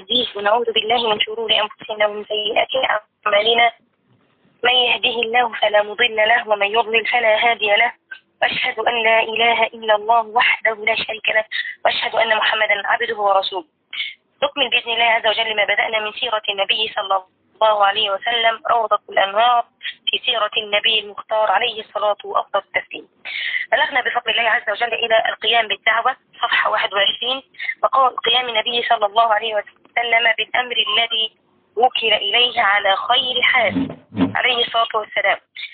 نستهديه ونعوذ بالله من شرور أنفسنا ومن سيئات أعمالنا من يهده الله فلا مضل له ومن يضلل فلا هادي له وأشهد أن لا إله إلا الله وحده لا شريك له وأشهد أن محمدا عبده ورسوله نكمل بإذن الله عز وجل ما بدأنا من سيرة النبي صلى الله عليه وسلم روضة الأنهار في سيرة النبي المختار عليه الصلاة وأفضل التسليم بلغنا بفضل الله عز وجل إلى القيام بالدعوة صفحة 21 وقول قيام النبي صلى الله عليه وسلم بالأمر الذي وكل إليه على خير حال عليه الصلاة والسلام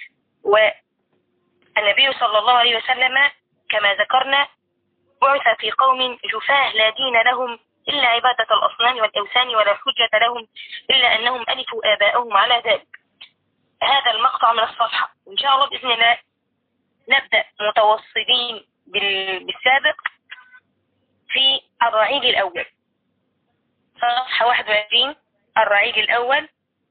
والنبي صلى الله عليه وسلم كما ذكرنا بعث في قوم جفاه لا دين لهم إلا عبادة الأصنام والأوثان ولا حجة لهم إلا أنهم ألفوا آباءهم على ذلك هذا المقطع من الصفحة وإن شاء الله بإذن الله نبدأ متوصلين بالسابق في الرعيل الأول صفحة 21 الرعيل الأول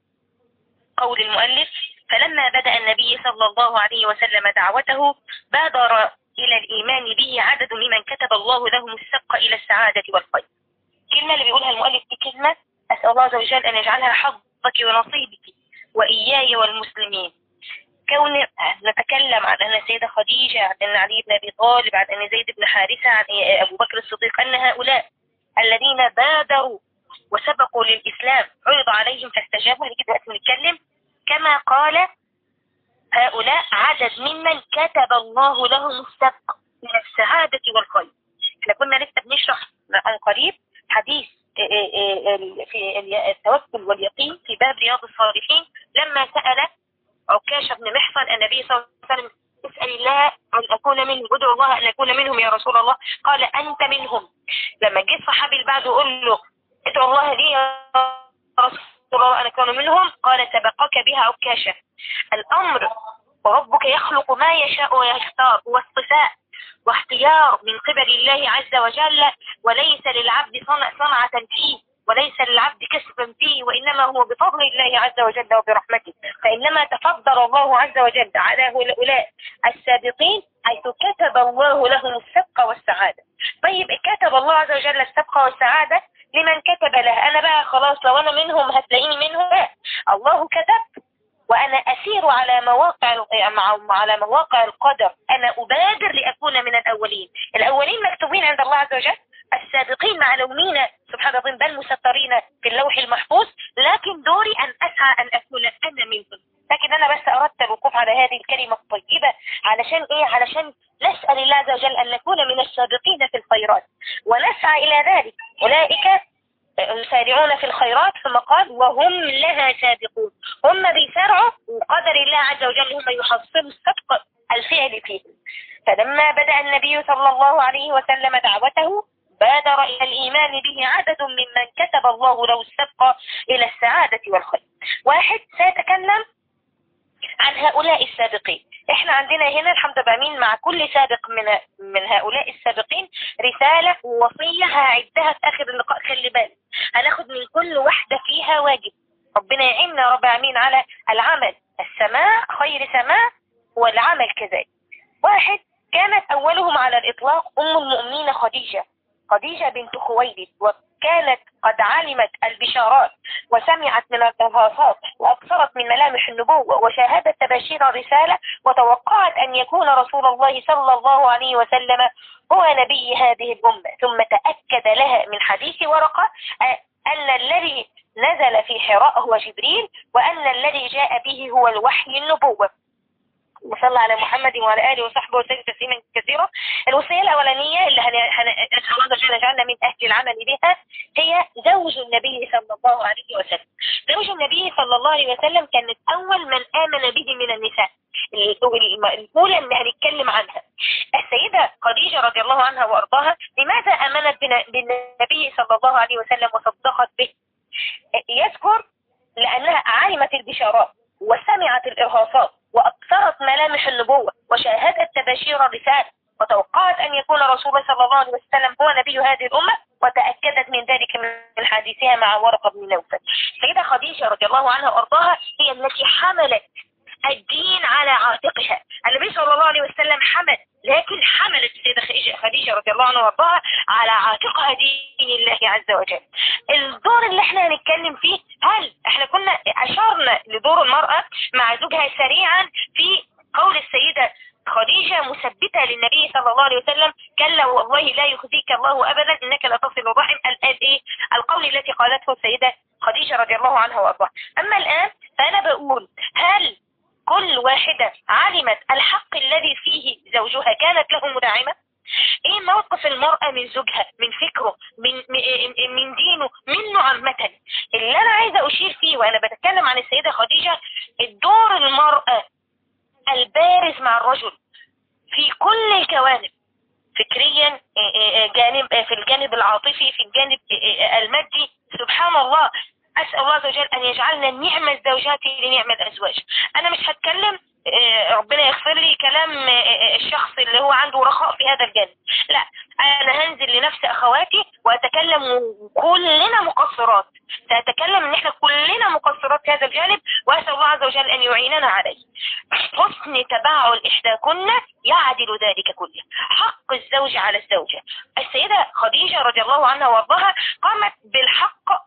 قول المؤلف فلما بدأ النبي صلى الله عليه وسلم دعوته بادر إلى الإيمان به عدد ممن كتب الله لهم السبق إلى السعادة والخير الكلمة اللي بيقولها المؤلف دي كلمة أسأل الله عز وجل أن يجعلها حظك ونصيبك وإياي والمسلمين كون نتكلم عن أن السيدة خديجة عن أن علي بن أبي طالب عن أن زيد بن حارثة عن أبو بكر الصديق أن هؤلاء الذين بادروا وسبقوا للإسلام عرض عليهم فاستجابوا هنيجي دلوقتي نتكلم كما قال هؤلاء عدد ممن كتب الله لهم السبق من السعادة والخير احنا كنا لسه بنشرح عن قريب حديث في التوكل واليقين في باب رياض الصالحين لما سأل عكاشة بن محصن النبي صلى الله عليه وسلم اسأل الله أن أكون منهم ادعو الله أن أكون منهم يا رسول الله قال أنت منهم لما جه الصحابي اللي بعده يقول له ادعو الله لي يا رسول الله أن أكون منهم قال سبقك بها عكاشة الأمر وربك يخلق ما يشاء ويختار واصطفاء واختيار من قبل الله عز وجل وليس للعبد صنع صنعة فيه وليس للعبد كسبا فيه وإنما هو بفضل الله عز وجل وبرحمته فإنما تفضل الله عز وجل على هؤلاء السابقين حيث كتب الله لهم السبق والسعادة طيب كتب الله عز وجل السبق والسعادة لمن كتب له أنا بقى خلاص لو أنا منهم هتلاقيني منهم لا الله كتب وأنا أسير على مواقع على مواقع القدر أنا أبادر لأكون من الأولين الأولين مكتوبين عند الله عز وجل السابقين معلومين سبحان الله بل مسطرين في اللوح المحفوظ لكن دوري أن أسعى أن أكون أنا منهم لكن أنا بس أردت الوقوف على هذه الكلمة الطيبة علشان إيه علشان نسأل الله عز وجل أن نكون من السابقين في الخيرات ونسعى إلى ذلك أولئك يسارعون في الخيرات ثم قال وهم لها سابقون هم بيسارعوا وقدر الله عز وجل هم يحصلوا السبق الفعل فيه فلما بدأ النبي صلى الله عليه وسلم دعوته بادر إلى الإيمان به عدد ممن كتب الله له السبق إلى السعادة والخير واحد سيتكلم عن هؤلاء السابقين احنا عندنا هنا الحمد لله مين مع كل سابق من من هؤلاء السابقين رسالة ووصية هعدها في اخر اللقاء خلي بالك هناخد من كل واحدة فيها واجب ربنا يعيننا رب العالمين على العمل السماع خير سماع والعمل كذلك واحد كانت اولهم على الاطلاق ام المؤمنين خديجة خديجة بنت خويلد وكانت قد علمت البشارات وسمعت من التفاصيل وأكثرت من ملامح النبوة وشاهدت تباشير الرسالة وتوقعت أن يكون رسول الله صلى الله عليه وسلم هو نبي هذه الأمة ثم تأكد لها من حديث ورقة أن الذي نزل في حراء هو جبريل وأن الذي جاء به هو الوحي النبوة وصلى على محمد وعلى آله وصحبه وسلم تسليما كثيرا الوصية الأولانية اللي نسأل الله عز وجل جعلنا من أهل العمل بها هي زوج النبي صلى الله عليه وسلم زوج النبي صلى الله عليه وسلم كانت أول من آمن به من النساء الأولى اللي هنتكلم عنها السيدة خديجة رضي الله عنها وأرضاها لماذا آمنت بالنبي صلى الله عليه وسلم وصدقت به يذكر لأنها علمت البشارات وسمعت الإرهاصات وأكثرت ملامح النبوة وشاهدت تباشير الرسالة وتوقعت أن يكون رسول الله صلى الله عليه وسلم هو نبي هذه الأمة وتأكدت من ذلك من حديثها مع ورقة بن نوفل سيدة خديجة رضي الله عنها وأرضاها هي التي حملت الدين على عاتقها النبي صلى الله عليه وسلم حمل لكن حملت السيدة خديجة رضي الله عنها وارضاها على عاتقها دين الله عز وجل الدور اللي احنا هنتكلم فيه هل احنا كنا اشرنا لدور المرأة مع زوجها سريعا في قول السيدة خديجة مثبتة للنبي صلى الله عليه وسلم كلا والله لا يخزيك الله أبدا إنك لا تصل الرحم الآن إيه القول التي قالته السيدة خديجة رضي الله عنها وأرضاها أما الآن فأنا بقول هل كل واحدة علمت الحق الذي فيه زوجها كانت له مداعمة ايه موقف المرأة من زوجها من فكره من من دينه منه عامة اللي انا عايزة اشير فيه وانا بتكلم عن السيدة خديجة الدور المرأة البارز مع الرجل في كل الجوانب فكريا جانب في الجانب العاطفي في الجانب المادي سبحان الله أسأل الله عز وجل أن يجعلنا نعم الزوجات لنعم الأزواج أنا مش هتكلم ربنا يغفر لي كلام الشخص اللي هو عنده رخاء في هذا الجانب لا انا هنزل لنفس اخواتي واتكلم كلنا مقصرات ساتكلم ان احنا كلنا مقصرات في هذا الجانب واسال الله عز وجل ان يعيننا عليه حسن تباعل احداكن يعدل ذلك كله حق الزوج على الزوجة السيدة خديجة رضي الله عنها وارضاها قامت بالحق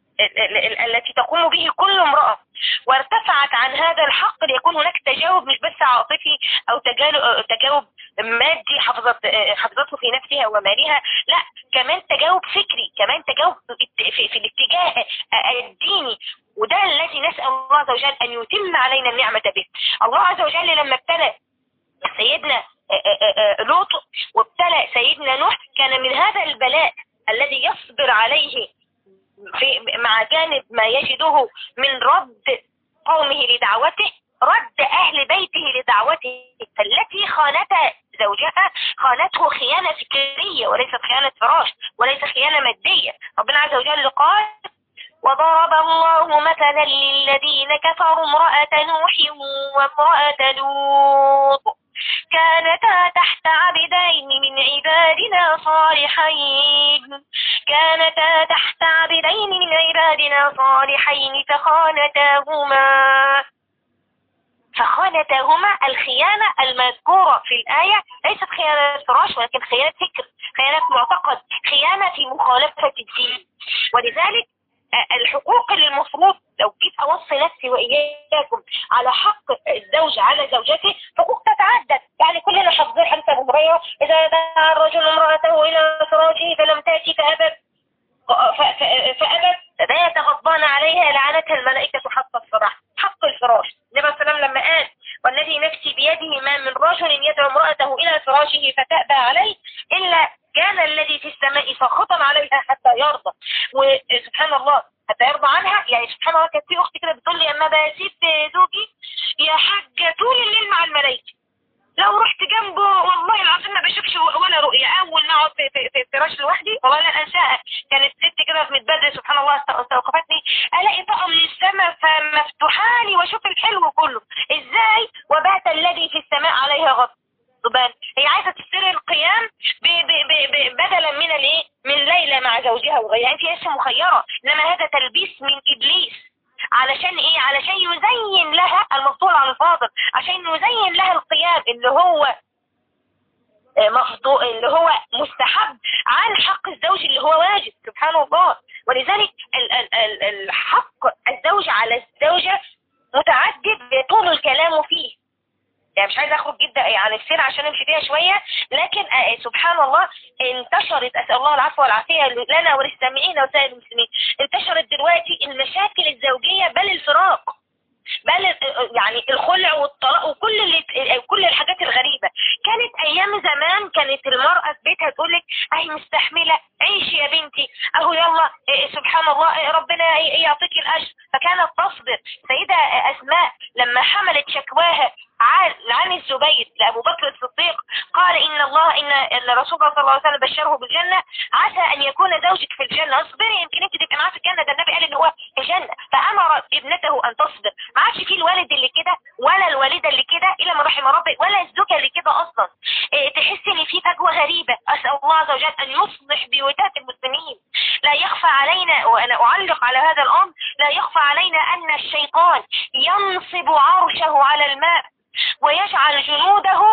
التي تقوم به كل امرأة وارتفعت عن هذا الحق ليكون هناك تجاوب مش بس عاطفي او تجاوب مادي حفظت حفظته في نفسها ومالها لا كمان تجاوب فكري كمان تجاوب في, في الاتجاه الديني وده الذي نسأل الله عز وجل ان يتم علينا النعمة به الله عز وجل لما ابتلى سيدنا لوط وابتلى سيدنا نوح كان من هذا البلاء الذي يصبر عليه في مع جانب ما يجده من رد قومه لدعوته رد أهل بيته لدعوته فالتي خانت زوجها خانته خيانة فكرية وليست خيانة فراش وليس خيانة مادية ربنا عز وجل قال وضرب الله مثلا للذين كفروا امرأة نوح وامرأة لوط كانتا تحت عبدين من عبادنا صالحين كانتا تحت عبدين من عبادنا صالحين فخانتاهما فخانتاهما الخيانة المذكورة في الآية ليست خيانة فراش ولكن خيانة فكر خيانة معتقد خيانة في مخالفة الدين ولذلك الحقوق اللي المفروض لو جيت اوصي نفسي واياكم على حق الزوج على زوجته حقوق تتعدد يعني كلنا حافظين حديث ابو هريره اذا دعا الرجل امراته الى فراشه فلم تاتي فابت فابت بات غضبان عليها لعنتها الملائكه حق الصراحه حق الفراش النبي صلى الله عليه وسلم لما قال والذي نفسي بيده ما من رجل يدعو امرأته إلى فراشه فتأبى عليه إلا كان الذي في السماء فخطم عليها حتى يرضى وسبحان الله حتى يرضى عنها يعني سبحان الله كانت في اختي كده بتقول لي اما بسيب زوجي يا حاجه طول الليل مع الملائكه لو رحت جنبه والله العظيم ما بشوفش ولا رؤية اول ما اقعد في, في, في فراش لوحدي والله لا انساها كانت ست كده في متبدل سبحان الله استوقفتني الاقي طاقه من السماء فمفتوحه لي واشوف الحلو كله ازاي وبات الذي في السماء عليها غضب بال هي عايزة تشتري القيام ب ب ب بدلا من الايه من ليلى مع زوجها وغيرها يعني انت لسه مخيرة انما هذا تلبيس من ابليس علشان ايه علشان يزين لها المفضول عن الفاضل عشان يزين لها القيام اللي هو مفضوع اللي هو مستحب عن حق الزوج اللي هو واجب سبحان الله ولذلك الحق الزوج على الزوجة متعدد بطول الكلام فيه يعني مش عايزه اخرج جدا يعني السير عشان امشي فيها شويه لكن آه سبحان الله انتشرت اسال الله العفو والعافيه لنا وللسامعين وسائر المسلمين انتشرت دلوقتي المشاكل الزوجيه بل الفراق بل يعني الخلع والطلاق وكل اللي كل الحاجات الغريبه كانت ايام زمان كانت المراه في بيتها تقول لك اهي مستحمله عيشي يا بنتي اهو يلا سبحان الله ربنا يعطيك الاجر فكانت تصبر سيده اسماء لما حملت شكواها عن الزبير لأبو بكر الصديق قال إن الله إن الرسول صلى الله عليه وسلم بشره بالجنة عسى أن يكون زوجك في الجنة اصبري يمكن أنت تبقى معاه في الجنة ده النبي قال إن هو في الجنة فأمر ابنته أن تصبر ما عادش في الوالد اللي كده ولا الوالدة اللي كده إلا ما رحم ربي ولا الزوجة اللي كده أصلا إيه تحس إن في فجوة غريبة أسأل الله عز وجل أن يصلح بيوتات المسلمين لا يخفى علينا وأنا أعلق على هذا الأمر لا يخفى علينا أن الشيطان ينصب عرشه على الماء ويجعل جنوده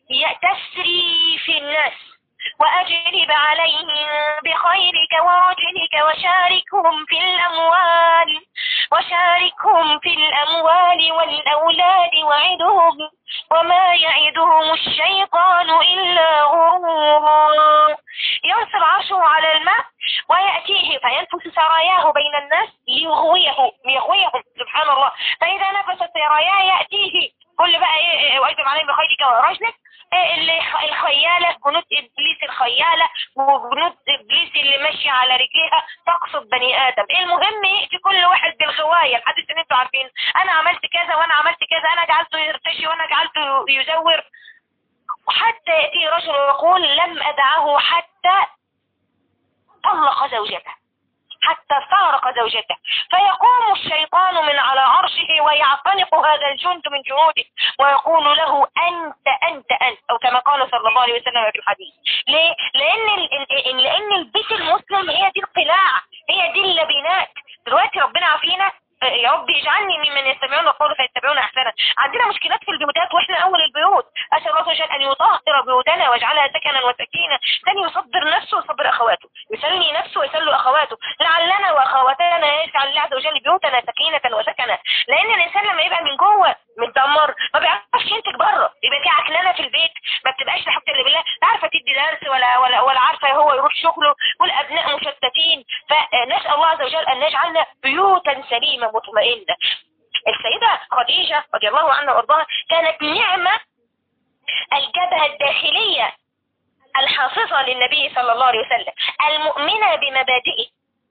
تسري في الناس وأجلب عليهم بخيرك ورجلك وشاركهم في الأموال وشاركهم في الأموال والأولاد وعدهم وما يعدهم الشيطان إلا غرورا ينصب عرشه على الماء ويأتيه فينفس سراياه بين الناس ليغويه ليغويهم سبحان الله فإذا نفس سراياه يأتيه كل بقى ايه واجب عليه بخيرك ورجلك الخيالة جنود ابليس الخيالة وجنود ابليس اللي ماشية على رجليها تقصد بني ادم المهم يأتي كل واحد بالغواية الحديث اللي انتوا عارفين انا عملت كذا وانا عملت كذا انا جعلته يرتشي وانا جعلته يزور وحتى يأتي رجل ويقول لم ادعه حتى طلق زوجته حتى فارق زوجته فيقوم الشيطان من على عرشه ويعتنق هذا الجند من جنوده ويقول له أنت أنت أنت أو كما قال صلى الله عليه وسلم في الحديث ليه؟ لأن, لأن البيت المسلم هي دي القلاع هي دي اللبنات دلوقتي ربنا عافينا يا رب اجعلني ممن يستمعون القول فيتبعون احسنه عندنا مشكلات في البيوتات واحنا اول البيوت اسال الله عز وجل ان يطهر بيوتنا ويجعلها سكنا وسكينه ثاني يصبر نفسه ويصبر اخواته يسلي نفسه ويسلي اخواته لعلنا واخواتنا يجعل الله عز وجل بيوتنا سكينه وسكنا لان الانسان لما يبقى من جوه متدمر ما بيعرفش ينتج بره يبقى في عكننه في البيت ما بتبقاش لحد اللي بالله لا عارفه تدي درس ولا ولا ولا عارفه هو يروح شغله والابناء مشتتين فنسال الله عز وجل ان يجعلنا بيوتا سليمه مطمئنه السيدة خديجة رضي الله عنها وارضاها كانت نعمة الجبهة الداخلية الحافظة للنبي صلى الله عليه وسلم المؤمنة بمبادئه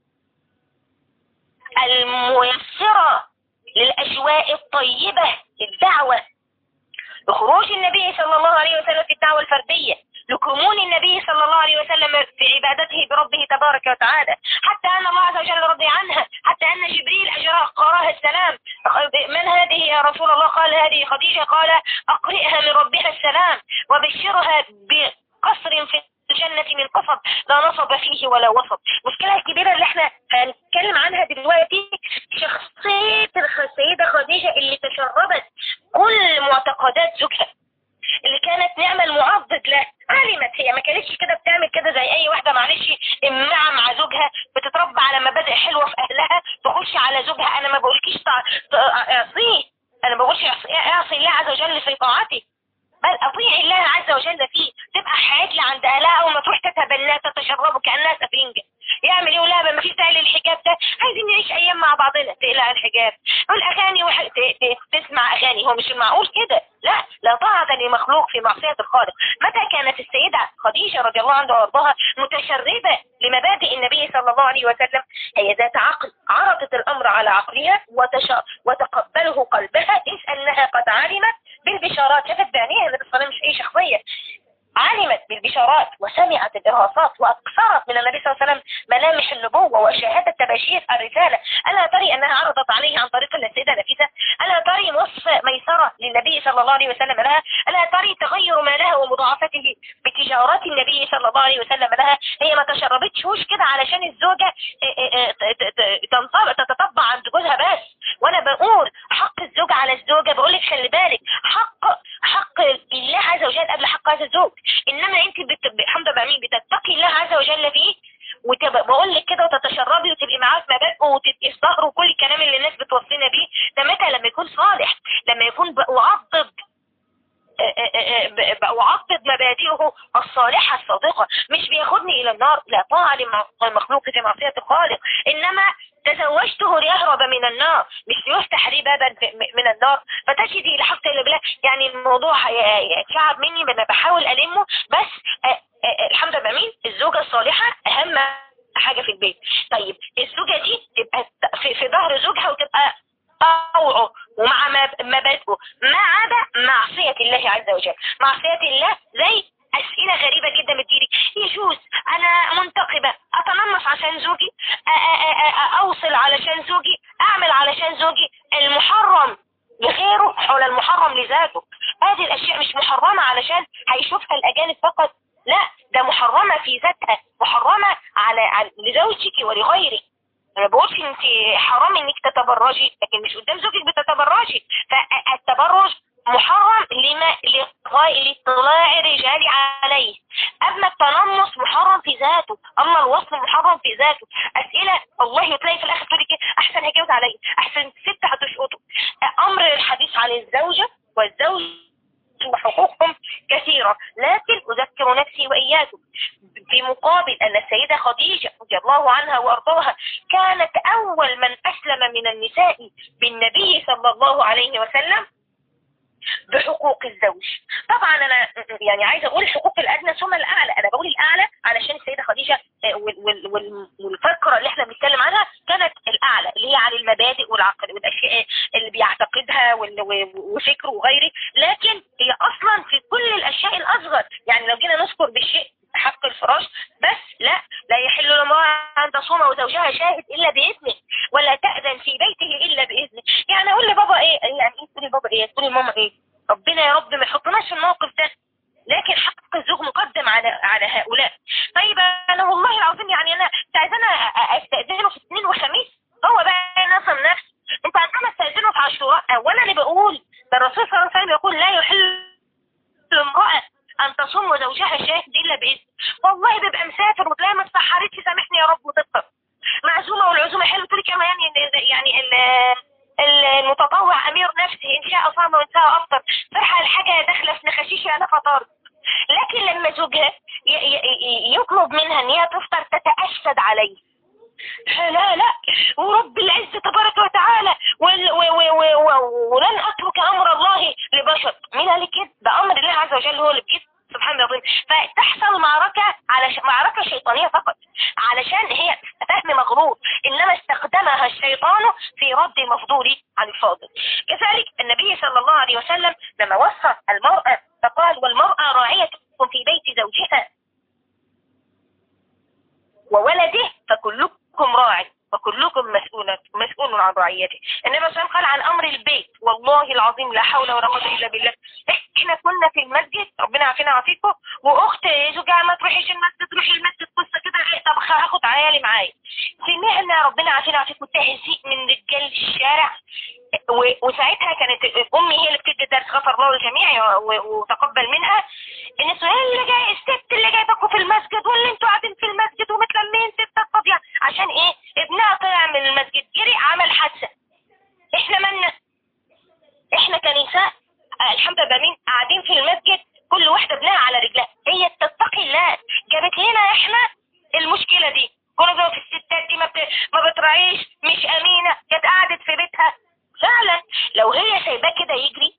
الميسرة للأجواء الطيبة الدعوة لخروج النبي صلى الله عليه وسلم في الدعوة الفردية لكمون النبي صلى الله عليه وسلم في عبادته بربه تبارك وتعالى حتى أن الله عز وجل رضي عنها حتى أن جبريل أجراها قراها السلام من هذه يا رسول الله قال هذه خديجة قال أقرئها من ربها السلام وبشرها بقصر في الجنة من قصب لا نصب فيه ولا وسط المشكلة الكبيرة اللي احنا هنتكلم عنها دلوقتي شخصية السيدة خديجة اللي تشربت كل معتقدات زوجها اللي كانت نعمة المعضد له علمت هي ما كانتش كده بتعمل كده زي اي واحدة معلش امعة مع زوجها بتتربى على مبادئ حلوة في اهلها تخش على زوجها انا ما بقولكيش اعصيه انا ما بقولش اعصي الله عز وجل في طاعته بل اطيع الله عز وجل فيه تبقى حاجة عند اهلها اول ما تروح تتبنى تتشربوا كانها سفنجة يعمل ايه ولا ما فيش داعي للحجاب ده عايزين نعيش ايام مع بعضنا تقلع الحجاب والاغاني وح... تسمع اغاني هو مش المعقول كده لا لا طاعة لمخلوق في معصية الخالق متى كانت السيدة خديجة رضي الله عنها وارضاها متشربة لمبادئ النبي صلى الله عليه وسلم هي ذات عقل عرضت الامر على عقلها وتش... وتقبله قلبها اذ انها قد علمت بالبشارات شافت بعينيها النبي صلى الله عليه وسلم مش اي شخصية علمت بالبشارات وسمعت الإرهاصات وأكثرت من النبي صلى الله عليه وسلم ملامح النبوة وشهادة تباشير الرسالة ألا تري أنها عرضت عليه عن طريق السيدة نفيسة ألا تري وصف ميسرة للنبي صلى الله عليه وسلم لها ألا تري تغير مالها ومضاعفته بتجارات النبي صلى الله عليه وسلم لها هي ما تشربتش وش كده علشان الزوجة تتطبع عند جوزها بس وأنا بقول حق الزوج على الزوجة بقول لك خلي بالك حق حق الله عز وجل قبل حق هذا الزوج انما انت الحمد لله مين بتتقي الله عز وجل فيه وبقول لك كده وتتشربي وتبقي معاه في مبادئه وتبقي في ظهره وكل الكلام اللي الناس بتوصينا بيه ده متى لما يكون صالح لما يكون وعضد وعضد مبادئه الصالحة الصادقة مش بياخدني الى النار لا طاعة للمخلوق في معصية الخالق انما تزوجته ليهرب من النار مش ليفتح لي بابا من النار فتجدي لحظة اللي بالله يعني الموضوع يتشعب مني انا بحاول ألمه بس الحمد لله مين الزوجة الصالحة أهم حاجة في البيت طيب الزوجة دي تبقى في, في ظهر زوجها وتبقى طوعه ومع مبادئه ما عدا معصية الله عز وجل معصية الله زي أسئلة غريبة جدا بتجيلي يجوز أنا منتقبة أتنمص عشان زوجي أوصل علشان زوجي أعمل علشان زوجي المحرم لغيره حول المحرم لذاته هذه الأشياء مش محرمة علشان هيشوفها الأجانب فقط لا ده محرمة في ذاتها محرمة على, على لزوجك ولغيرك انا بقولش انت حرام انك تتبرجي لكن مش قدام زوجك بتتبرجي فالتبرج محرم لما لاطلاع الرجال عليه اما التنمص محرم في ذاته اما الوصل محرم في ذاته اسئله والله تلاقي في الاخر تقول لك احسن هيجوز عليا احسن ست هتشقطه امر الحديث عن الزوجه والزوج وحقوقهم كثيرة لكن أذكر نفسي وإياكم في مقابل أن السيدة خديجة رضي الله عنها وأرضاها كانت أول من أسلم من النساء بالنبي صلى الله عليه وسلم بحقوق الزوج طبعا انا يعني عايزه اقول الحقوق الادنى ثم الاعلى انا بقول الاعلى علشان السيده خديجه والفكره اللي احنا بنتكلم عنها كانت الاعلى اللي هي عن المبادئ والعقل والاشياء اللي بيعتقدها وفكره وغيره لكن هي اصلا في كل الاشياء الاصغر يعني لو جينا نذكر بالشيء حق الفراش بس لا لا يحل لامرأة أن تصوم وزوجها شاهد إلا بإذنه ولا تأذن في بيته إلا بإذنه يعني أقول لبابا إيه يعني إيه تقولي بابا إيه تقولي ماما إيه ربنا يا رب ما يحطناش في الموقف ده لكن حق الزوج مقدم على على هؤلاء طيب انا والله العظيم يعني انا انت عايزانا استاذنه في اثنين وخميس هو بقى نصم نفسه انت عايزانا استاذنه في عاشوراء اولا اللي بقول ده الرسول صلى الله عليه وسلم يقول لا يحل لامراه ان تصوم وزوجها شاهد الا باذن والله بيبقى مسافر وتلاقي ما استحرتش سامحني يا رب وتفطر معزومه والعزومه حلوه تقول كمان يعني يعني المتطوع امير نفسه ان شاء صام وان شاء افطر فرحه الحاجه داخله في نخاشيشي انا فطرت لكن لما زوجها يطلب منها ان هي تفطر تتأسد عليه لا لا ورب العزة تبارك وتعالى ولن اترك امر الله لبشر مين قال كده ده امر الله عز وجل هو اللي بيد سبحان الله العظيم فتحصل معركة على ش... معركة شيطانية فقط علشان هي فهم مغرور انما استخدمها الشيطان في رد المفضول عن الفاضل كذلك النبي صلى الله عليه وسلم لما وصى المرأة فقال والمرأة راعية في بيت زوجها وولده فكلكم راع وكلكم مسؤول مسؤول عن رعيته النبي صلى الله عليه وسلم قال عن امر البيت والله العظيم لا حول ولا قوه الا بالله احنا كنا في المسجد ربنا يعافينا ويعافيكم واخت زوجها ما تروحيش المسجد تروحي المسجد قصه كده إيه، طب هاخد عيالي معايا سمعنا ربنا يعافينا ويعافيكم تهزيء من رجال الشارع وساعتها كانت امي هي اللي بتدي درس غفر الله للجميع وتقبل منها ان السؤال اللي جاي الست اللي جايبكم في المسجد واللي انتوا قاعدين في المسجد ومتلمين ستة فاضيه عشان ايه ابنها طلع من المسجد جري عمل حادثه احنا مالنا احنا كنساء الحمد لله مين قاعدين في المسجد كل واحده ابنها على رجلها هي تتقي الله جابت لنا احنا المشكله دي كنا في الستات دي ما, ما بتراعيش مش امينه كانت قعدت في بيتها فعلا لو هي سايباه كده يجري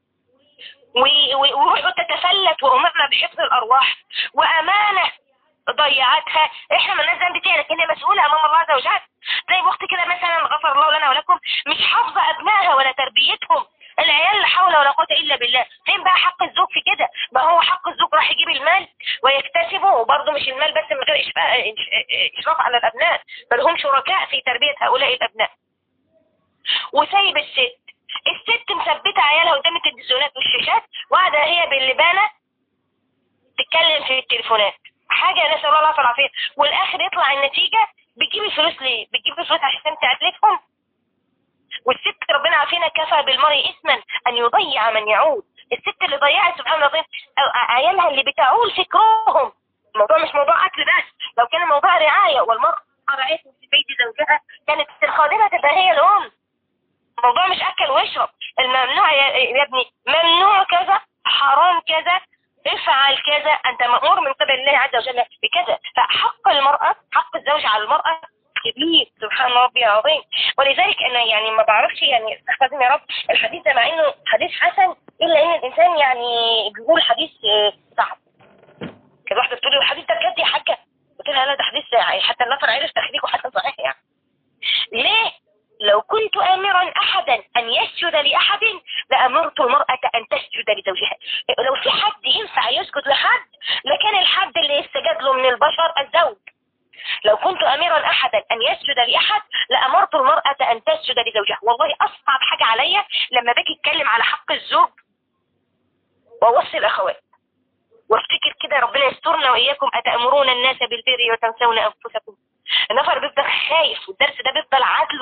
وروحه تتفلت وامرنا بحفظ الارواح وامانه ضيعتها احنا ما لناش ذنب فيها لكن هي مسؤوله امام الله عز وجل زي اخت كده مثلا غفر الله لنا ولكم مش حافظه ابنائها ولا تربيتهم العيال لا حول ولا قوه الا بالله فين بقى حق الزوج في كده ما هو حق الزوج راح يجيب المال ويكتسبه وبرضه مش المال بس من غير اشراف على الابناء بل هم شركاء في تربيه هؤلاء الابناء وسايب الست الست مثبته عيالها قدام التلفزيونات والشاشات وقاعده هي باللبانه تتكلم في التليفونات حاجه نسال الله العافيه والعافيه والاخر يطلع النتيجه بتجيب الفلوس ليه بتجيب الفلوس عشان تعتلفهم والست ربنا عافينا كفى بالمرء اسما ان يضيع من يعود الست اللي ضيعت سبحان الله عيالها اللي بتعول فكرهم الموضوع مش موضوع اكل بس لو كان الموضوع رعايه والمرأة رعاية في بيت زوجها كانت الخادمة تبقى هي الام الموضوع مش اكل واشرب الممنوع يا ابني ممنوع كذا حرام كذا افعل كذا انت مأمور من قبل الله عز وجل بكذا فحق المرأة حق الزوج على المرأة كبير سبحان ربي العظيم ولذلك انا يعني ما بعرفش يعني استحفظني يا رب الحديث ده مع انه حديث حسن الا ان الانسان يعني بيقول حديث صعب كده واحده بتقول لي الحديث ده بجد يا حاجه قلت لها لا ده حديث حتى النفر عرف تخريجه حتى صحيح يعني ليه لو كنت آمرا أحدا أن يسجد لأحد لأمرت المرأة أن تسجد لزوجها لو في حد ينفع يسجد لحد لكان الحد اللي يستجد له من البشر الزوج لو كنت أميرا أحدا أن يسجد لأحد لأمرت المرأة أن تسجد لزوجها والله أصعب حاجة عليا لما باجي أتكلم على حق الزوج وأوصي الأخوات وافتكر كده ربنا يسترنا وإياكم أتأمرون الناس بالبر وتنسون أنفسكم النفر بيفضل خايف والدرس ده بيفضل عدله شوية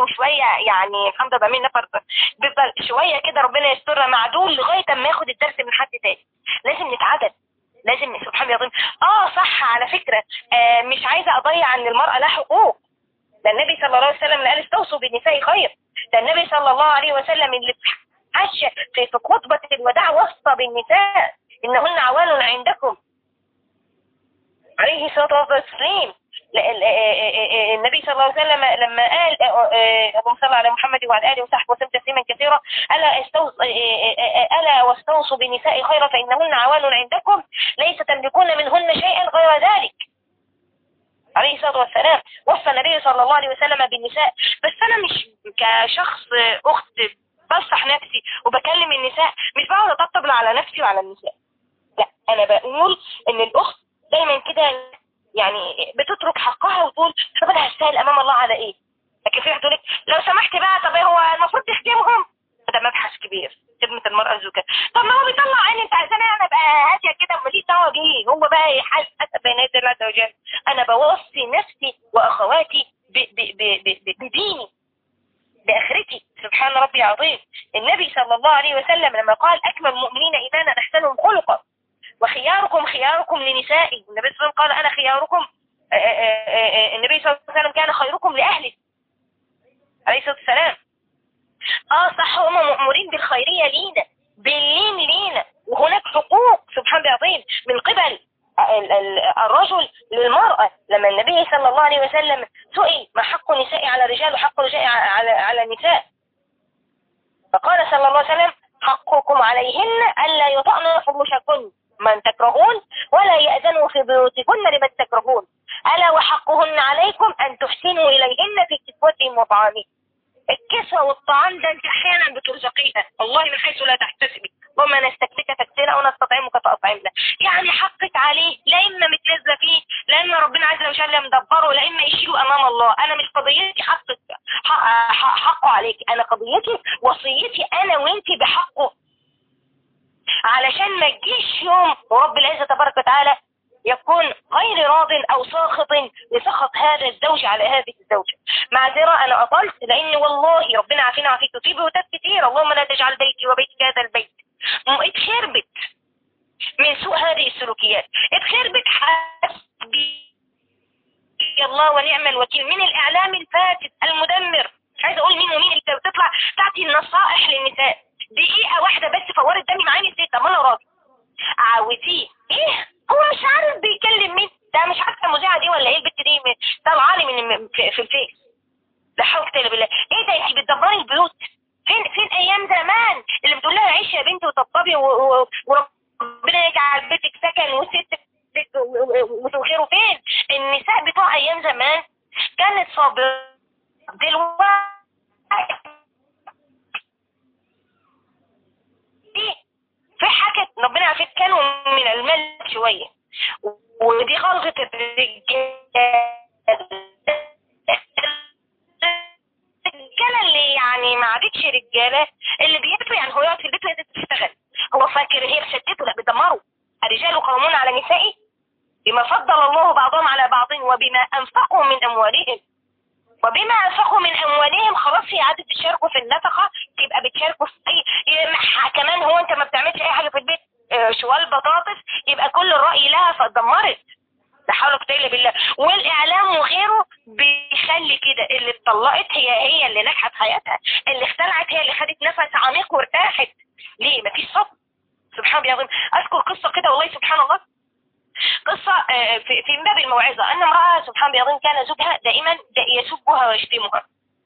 شويه يعني الحمد لله بعمل نفر بيفضل شويه كده ربنا يسترها معدول لغايه اما ياخد الدرس من حد تاني لازم نتعدل لازم سبحان الله اه صح على فكره آه مش عايزه اضيع ان المراه لها حقوق ده النبي صلى الله عليه وسلم اللي قال استوصوا بالنساء خير ده النبي صلى الله عليه وسلم اللي حش في في خطبه الوداع وصى بالنساء انهن عوان عندكم عليه الصلاه والسلام النبي صلى الله عليه وسلم لما قال اللهم صل على محمد وعلى اله وصحبه وسلم تسليما كثيرا الا استوص الا واستوصوا بالنساء خيرا فانهن عوان عندكم ليس تملكون منهن شيئا غير ذلك عليه الصلاه والسلام وصى النبي صلى الله عليه وسلم بالنساء بس انا مش كشخص اخت بنصح نفسي وبكلم النساء مش بقعد اطبطب على نفسي وعلى النساء لا انا بقول ان الاخت دايما كده يعني بتترك حقها وتقول طب انا هستاهل امام الله على ايه لكن في تقول لك لو سمحت بقى طب هو المفروض تحجبهم ده مبحث كبير خدمة المرأة الزوجة طب ما هو بيطلع عيني انت عايزاني انا ابقى هادية كده ماليش دعوة بيه هو بقى يحاسب حسب بيانات الله عز وجل انا بوصي نفسي واخواتي بديني باخرتي سبحان ربي عظيم النبي صلى الله عليه وسلم لما قال اكمل المؤمنين ايمانا احسنهم خلقا وخياركم خياركم لنسائي النبي صلى الله عليه وسلم قال أنا خياركم النبي صلى الله عليه وسلم كان خيركم لأهله عليه الصلاة والسلام اه صح هم مأمورين بالخيرية لينا باللين لينا وهناك حقوق سبحان الله العظيم من قبل الرجل للمرأة لما النبي صلى الله عليه وسلم سئل ما حق النساء على الرجال وحق الرجال على على النساء فقال صلى الله عليه وسلم حقكم عليهن ألا يطأن فروشكن من تكرهون ولا يأذنوا في بيوتكن لمن تكرهون ألا وحقهن عليكم أن تحسنوا إليهن في كسوتهم وطعامهم الكسوة والطعام ده انت احيانا بترزقيها والله من حيث لا تحتسبي وما نستكفيك تكسينا ونستطعمك فأطعمنا يعني حقك عليه لا إما متلذة فيه لا إما ربنا عز وجل مدبره لا إما يشيله أمام الله أنا مش قضيتي حقك حق حقه عليك أنا قضيتي وصيتي أنا وانت بحقه علشان ما تجيش يوم ورب العزة تبارك وتعالى يكون غير راض او ساخط لسخط هذا الزوج على هذه الزوجة معذرة انا اطلت لان والله ربنا عافينا وعافيك في بيوتات كتير اللهم لا تجعل بيتي وبيتك هذا البيت اتخربت من سوء هذه السلوكيات اتخربت حسبي الله ونعم الوكيل من الاعلام الفاسد المدمر مش عايزه اقول مين ومين اللي بتطلع تعطي النصائح للنساء دقيقة واحدة بس فورت دمي معاني ازاي طب انا راضي عاوزيه ايه هو مش عارف بيكلم مين ده مش عارفه المذيعة دي ولا ايه البت دي طالعه لي من في, في الفيس لا حول ولا بالله ايه ده انت بتدبري البيوت فين فين ايام زمان اللي بتقول لها عيشي يا بنتي وطبطبي وربنا يجعل بيتك سكن وست وخيره فين النساء بتوع ايام زمان كانت صابرة دلوقتي في حاجة ربنا عارفين كانوا من المال شوية ودي غلطة الرجال الرجالة اللي يعني ما عادتش رجالة اللي بيكفي يعني هو يقعد في البيت وهي تشتغل هو فاكر هي بشدته لا بتدمره الرجال قوامون على نسائه بما فضل الله بعضهم على بعض وبما أنفقوا من أموالهم وبما أنفقوا من أموالهم خلاص هي عادة تشاركوا في النفقة تبقى بتشاركوا في أي كمان هو أنت ما بتعملش أي حاجة في البيت شوال بطاطس يبقى كل الرأي لها فاتدمرت لا حول ولا قوه الا بالله والاعلام وغيره بيخلي كده اللي اتطلقت هي هي اللي نجحت حياتها اللي اختلعت هي اللي خدت نفس عميق وارتاحت ليه مفيش صبر سبحان الله العظيم اذكر قصه كده والله سبحان الله قصة في في باب الموعظة أن امرأة سبحان الله العظيم كان زوجها دائما يسبها ويشتمها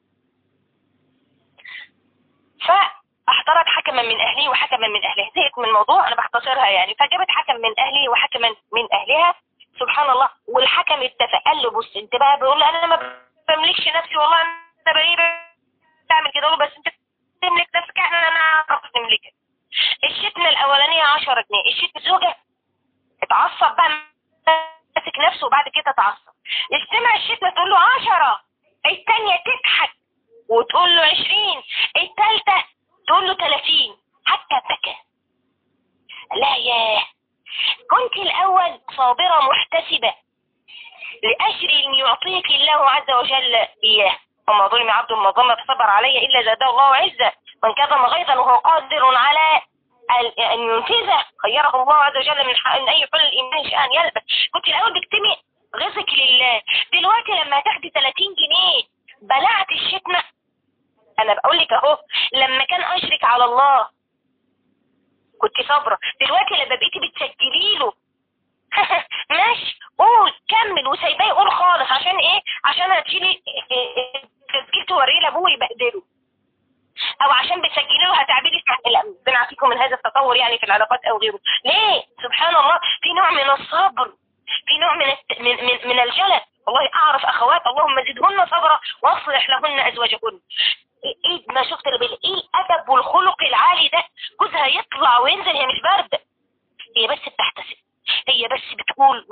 فاحضرت حكما من أهله وحكما من أهله زهقت من الموضوع أنا بختصرها يعني فجابت حكم من أهله وحكما من أهلها سبحان الله والحكم اتفق قال له بص انت بقى بيقول له انا ما بملكش نفسي والله انا بقى بعمل كده بس انت تملك نفسك احنا انا اعرف تملكها الشتمه الاولانيه 10 جنيه الشتم الزوجه اتعصب بقى ماسك نفسه وبعد كده اتعصب يستمع الشتمه تقول له 10 الثانيه تضحك وتقول له 20 الثالثه تقول له 30 حتى بكى لا ياه كنت الأول صابرة محتسبة لأجر يعطيك الله عز وجل إياه وما ظلم عبد ما ظلم فصبر علي إلا زاده الله عزة وإن كظم غيظا وهو قادر على أن ينفذه خيره الله عز وجل من, من أي حل الإيمان شأن يلبس كنت الأول بكتمي غزك لله دلوقتي لما تاخدي 30 جنيه بلعت الشتمة أنا بقول لك أهو لما كان أشرك على الله كنت صابرة دلوقتي لما بقيتي بتسجلي له ماشي قول كمل وسايباه يقول خالص عشان ايه عشان هتشيلي تسجيل توريه لابوه يبهدله او عشان بتسجلي له هتعملي اسمع بنعطيكم من هذا التطور يعني في العلاقات او غيره ليه سبحان الله في نوع من الصبر في نوع من من من, من الجلد والله اعرف اخوات اللهم زدهن صبرا واصلح لهن ازواجهن ايه ما شفت ايه الادب والخلق العالي ده جوزها يطلع وينزل هي مش بارده هي بس بتحتسب هي بس بتقول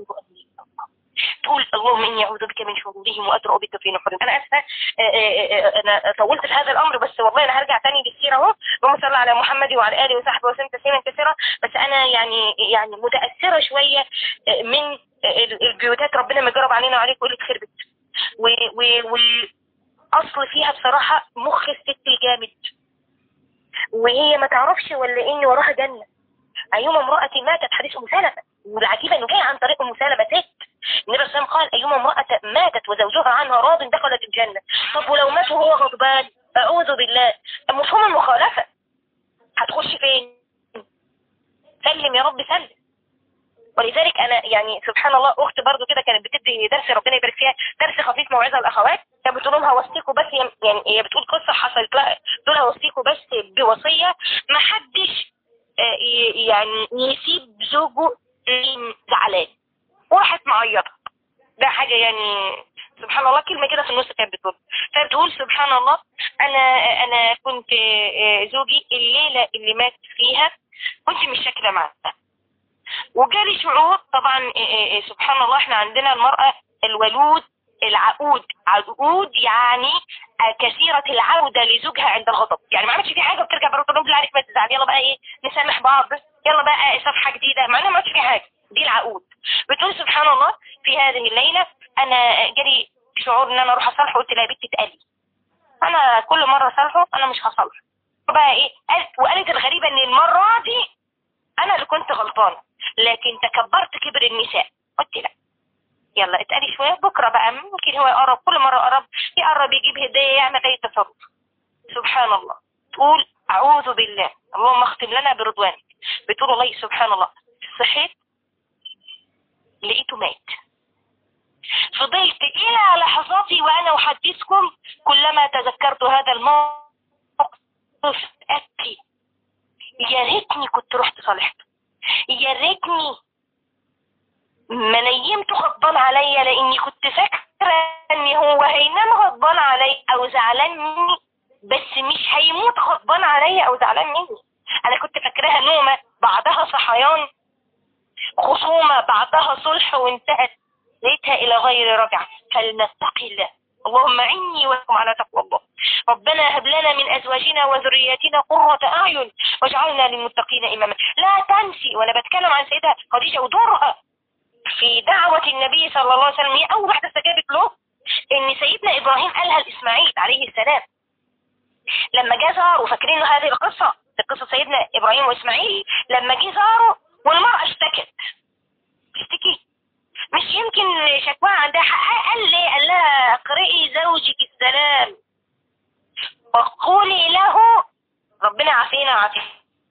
تقول اللهم اني اعوذ بك من شرورهم وادرأ بك في نحورهم انا اسفه انا طولت في هذا الامر بس والله انا هرجع تاني للسيره اهو اللهم صل على محمد وعلى اله وصحبه وسلم تسليما كثيرا بس انا يعني يعني متاثره شويه من البيوتات ربنا ما يجرب علينا وعليك ويقول خربت و اصل فيها بصراحه مخ الست الجامد وهي ما تعرفش ولا ان وراها جنه ايما امراه ماتت حديث ام سلمه والعجيب انه جاي عن طريق ام سلمه ست النبي صلى الله عليه وسلم قال ايما امراه ماتت وزوجها عنها راض دخلت الجنه طب ولو مات وهو غضبان اعوذ بالله مفهوم المخالفه هتخش فين سلم يا رب سلم ولذلك انا يعني سبحان الله اخت برضو كده كانت بتدي درس ربنا يبارك فيها درس خفيف موعظه الاخوات كانت بتقول لهم هوصيكم بس يعني هي بتقول قصه حصلت لها تقول هوصيكم بس بوصيه ما حدش يعني يسيب زوجه زعلان وراحت معيطه ده حاجه يعني سبحان الله كلمه كده في النص كانت بتقول فبتقول سبحان الله انا انا كنت زوجي الليله اللي مات فيها كنت مش شاكله معاه وجالي شعور طبعا سبحان الله احنا عندنا المرأة الولود العقود عقود يعني كثيرة العودة لزوجها عند الغضب يعني ما عملتش في حاجة بترجع برضه تقول بالله عليك ما تزعل يلا بقى ايه نسامح بعض يلا بقى صفحة جديدة مع انها ما عملتش في حاجة دي العقود بتقول سبحان الله في هذه الليلة انا جالي شعور ان انا اروح اصالحه قلت لها يا بنتي اتقلي انا كل مرة اصالحه انا مش هصالحه بقى ايه قالت وقالت الغريبة ان المرة دي انا اللي كنت غلطانة لكن تكبرت كبر النساء قلت لا يلا اتقالي شوية بكرة بقى ممكن هو يقرب كل مرة يقرب يقرب يجيب هدية يعمل اي تصرف سبحان الله تقول اعوذ بالله اللهم اختم لنا برضوانك بتقول والله سبحان الله صحيت لقيته مات فضلت الى لحظاتي وانا احدثكم كلما تذكرت هذا الموقف ابكي يا ريتني كنت رحت صالحته يا ريتني ما نيمته غضبان عليا لاني كنت فاكره ان هو هينام غضبان عليا او زعلان مني بس مش هيموت غضبان عليا او زعلان مني انا كنت فاكراها نومه بعدها صحيان خصومه بعدها صلح وانتهت لقيتها الى غير رجعه فلنتقي الله اللهم عني ولكم على تقوى الله ربنا هب لنا من أزواجنا وذرياتنا قرة أعين واجعلنا للمتقين إماما لا تنسي وأنا بتكلم عن سيدة خديجة ودورها في دعوة النبي صلى الله عليه وسلم هي أول واحدة استجابت له إن سيدنا إبراهيم قالها لإسماعيل عليه السلام لما جه زاروا فاكرين له هذه القصة قصة سيدنا إبراهيم وإسماعيل لما جه زاروا والمرأة اشتكت اشتكي مش يمكن شكوى عندها حق قال لي قال لها اقرئي زوجك السلام وقولي له ربنا عافينا وعافيك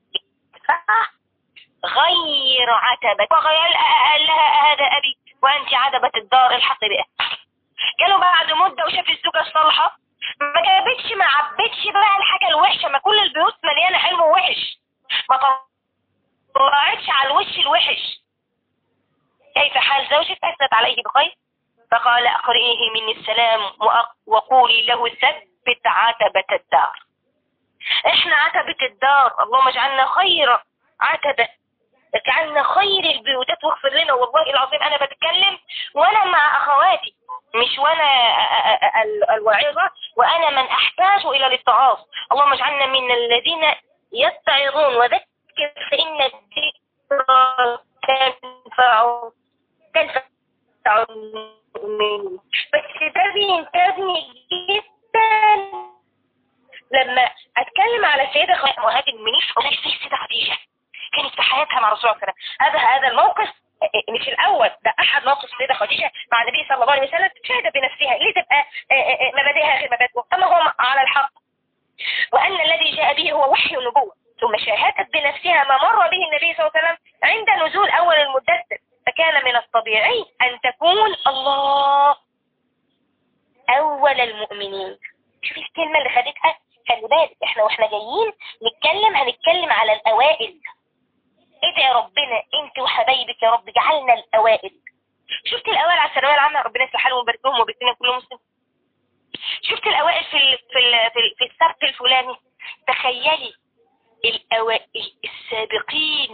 غير عتبة وغير قال لها هذا أبي وأنت عتبة الدار الحق بها قالوا بعد مدة وشاف الزوجة الصالحة ما جابتش ما عبتش بقى الحاجة الوحشة ما كل البيوت مليانة حلو ووحش ما طلعتش على الوش الوحش كيف حال زوجك أثبت عليه بخير فقال أقرئيه مني السلام وقولي له ثبت عتبة الدار احنا عتبة الدار اللهم اجعلنا خير عتبة اجعلنا خير البيوتات واغفر لنا والله العظيم انا بتكلم وانا مع اخواتي مش وانا الواعظة وانا من احتاج الى الاتعاظ اللهم اجعلنا من الذين يتعظون وذكر فان الذكرى تنفع تنفع المؤمنين بس ده بينتبني جدا لما اتكلم على السيدة خديجة وهذه المؤمنين اقول السيدة خديجة كانت في حياتها مع رسول الله صلى الله عليه وسلم هذا هذا الموقف مش الاول ده احد مواقف السيدة خديجة مع النبي صلى الله عليه وسلم شهدت بنفسها ليه تبقى مبادئها غير مبادئه اما هم على الحق وان الذي جاء به هو وحي النبوة ثم شاهدت بنفسها ما مر به النبي صلى الله عليه وسلم عند نزول اول المدثر فكان من الطبيعي ان تكون الله اول المؤمنين شوف الكلمة اللي خدتها خلي بالك احنا واحنا جايين نتكلم هنتكلم على الاوائل ادعي ربنا انت وحبايبك يا رب جعلنا الاوائل شفت الاوائل على الثانويه العامه ربنا يصلح حالهم ويبارك لهم وبالدنيا كلهم مسلم شفت الاوائل في ال في ال في, ال في السبت الفلاني تخيلي الاوائل السابقين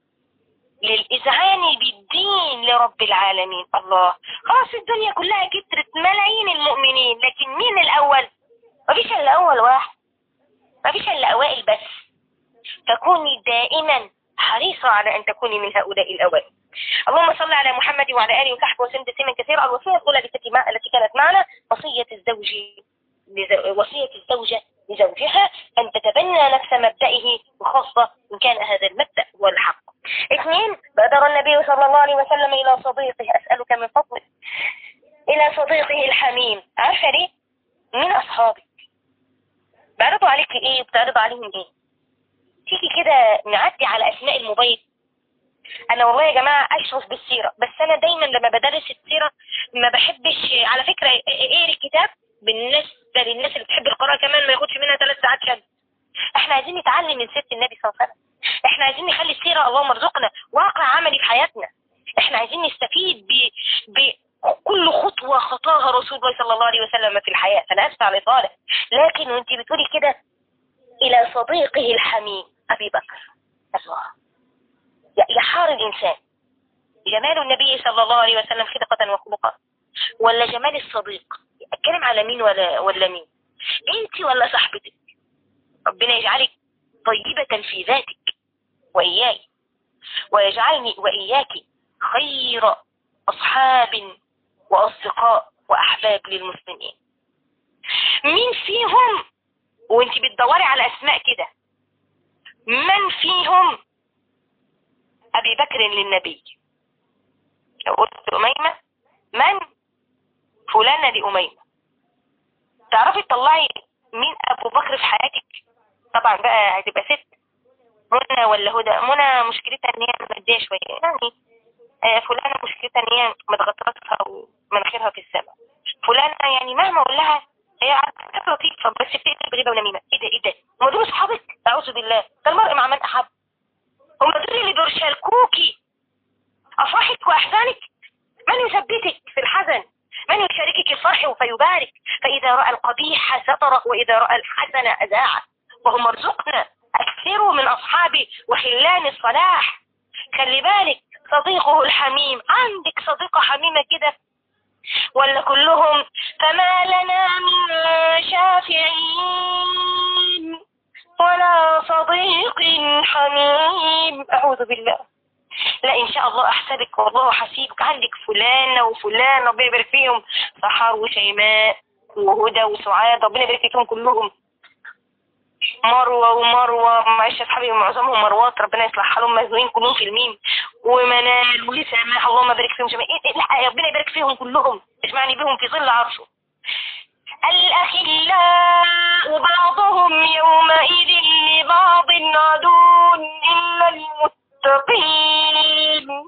للاذعان بالدين لرب العالمين الله خلاص الدنيا كلها كترت ملايين المؤمنين لكن مين الاول مفيش الا اول واحد مفيش الا اوائل بس فكوني دائما حريصة على أن تكوني من هؤلاء الأوائل اللهم صل على محمد وعلى آله وصحبه وسلم تسليما كثيرا الوصية الأولى التي التي كانت معنا وصية الزوج وصية الزوجة لزوجها أن تتبنى نفس مبدئه وخاصة إن كان هذا المبدأ هو الحق اثنين بادر النبي صلى الله عليه وسلم إلى صديقه أسألك من فضلك إلى صديقه الحميم عارفة ليه؟ من أصحابك بعرضوا عليك إيه وبتعرضوا عليهم إيه تيجي كده نعدي على اسماء الموبايل انا والله يا جماعة اشرف بالسيرة بس انا دايما لما بدرس السيرة ما بحبش على فكرة اقري الكتاب بالنسبة للناس اللي بتحب القراءة كمان ما ياخدش منها ثلاث ساعات شد احنا عايزين نتعلم من ست النبي صلى الله عليه وسلم احنا عايزين نخلي السيرة اللهم ارزقنا واقع عملي في حياتنا احنا عايزين نستفيد ب... بكل خطوة خطاها رسول الله صلى الله عليه وسلم في الحياة انا اسف على الاطالة لكن وانت بتقولي كده الى صديقه الحميم أبي بكر الله يحار الإنسان جمال النبي صلى الله عليه وسلم خلقة وخلقا ولا جمال الصديق أتكلم على مين ولا, ولا مين انت ولا صاحبتك ربنا يجعلك طيبة في ذاتك وإياي ويجعلني وإياك خير أصحاب وأصدقاء وأحباب للمسلمين مين فيهم وانت بتدوري على أسماء كده من فيهم أبي بكر للنبي لو قلت أميمة من فلانة لأميمة تعرفي تطلعي مين أبو بكر في حياتك طبعا بقى هتبقى ست منى ولا هدى منى مشكلتها ان هي مادية شوية يعني آه فلانة مشكلتها ان هي متغطرسها ومناخيرها في السماء فلانة يعني مهما اقول لها هي عارفة لطيفة بس بتقتل بغيبة ونميمة ايه ده ايه ده هم دول اصحابك اعوذ بالله ده المرء مع من احب هم دول اللي بيشاركوكي افراحك واحزانك من يثبتك في الحزن من يشاركك الفرح فيبارك فاذا راى القبيح ستر واذا راى الحسن اذاعه وهم ارزقنا اكثروا من اصحابي وخلان الصلاح خلي بالك صديقه الحميم عندك صديقة حميمة كده ولا كلهم فما لنا من شافعين ولا صديق حميم أعوذ بالله لا إن شاء الله أحسبك والله حسيبك عندك فلانة وفلان ربنا يبارك فيهم سحر وشيماء وهدى وسعاد ربنا يبارك فيهم كلهم مروة ومروة معلش أصحابي معظمهم مروات ربنا يصلح حالهم مزنوقين كلهم في الميم ومنال ولسامح اللهم بارك فيهم جميعا إيه لا ربنا يبارك فيهم كلهم اسمعني بهم في ظل عرشه الأخلاء بعضهم يومئذ لبعض عدو إلا المتقين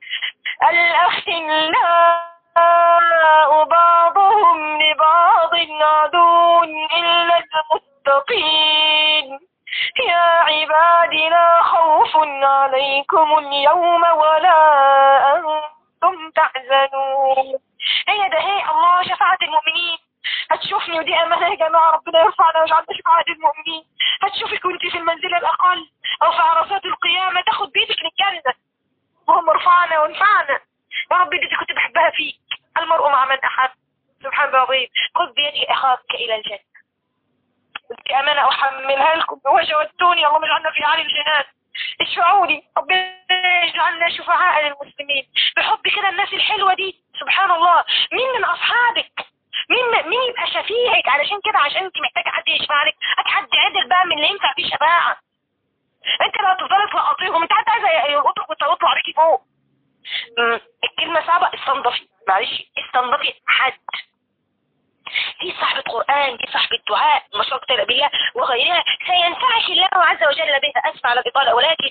الأخلاء بعضهم لبعض عدو إلا المتقين يا عباد لا خوف عليكم اليوم ولا أنتم تحزنون هي ده هي الله شفاعة المؤمنين هتشوفني ودي أمانة يا جماعة ربنا يرفعنا ويجعلنا شفاعة المؤمنين هتشوفك وانت في المنزل الأقل أو في عرصات القيامة تاخد بيتك للجنة وهم رفعنا وانفعنا يا رب دي كنت بحبها فيك المرء مع من أحب سبحان الله العظيم خذ بيدي أخاك إلى الجنة ودي أمانة أحملها لكم وجودتوني اللهم اجعلنا في عالي الجنات اشفعوا لي ربنا يجعلنا شفعاء للمسلمين بحب كده الناس الحلوة دي سبحان الله مين من أصحابك مين مين يبقى شفيعك علشان كده عشان انت محتاجه حد يشفع لك هات حد عدل بقى من اللي ينفع فيه شفاعه انت لو تفضلي تلقطيهم انت حتى عايزه يلقطك ويطلع عليكي فوق الكلمه صعبه استنضفي معلش استنضفي حد دي صاحبة قرآن دي صاحبة دعاء مشروع بالله وغيرها سينفعش الله عز وجل بها أسف على الإطالة ولكن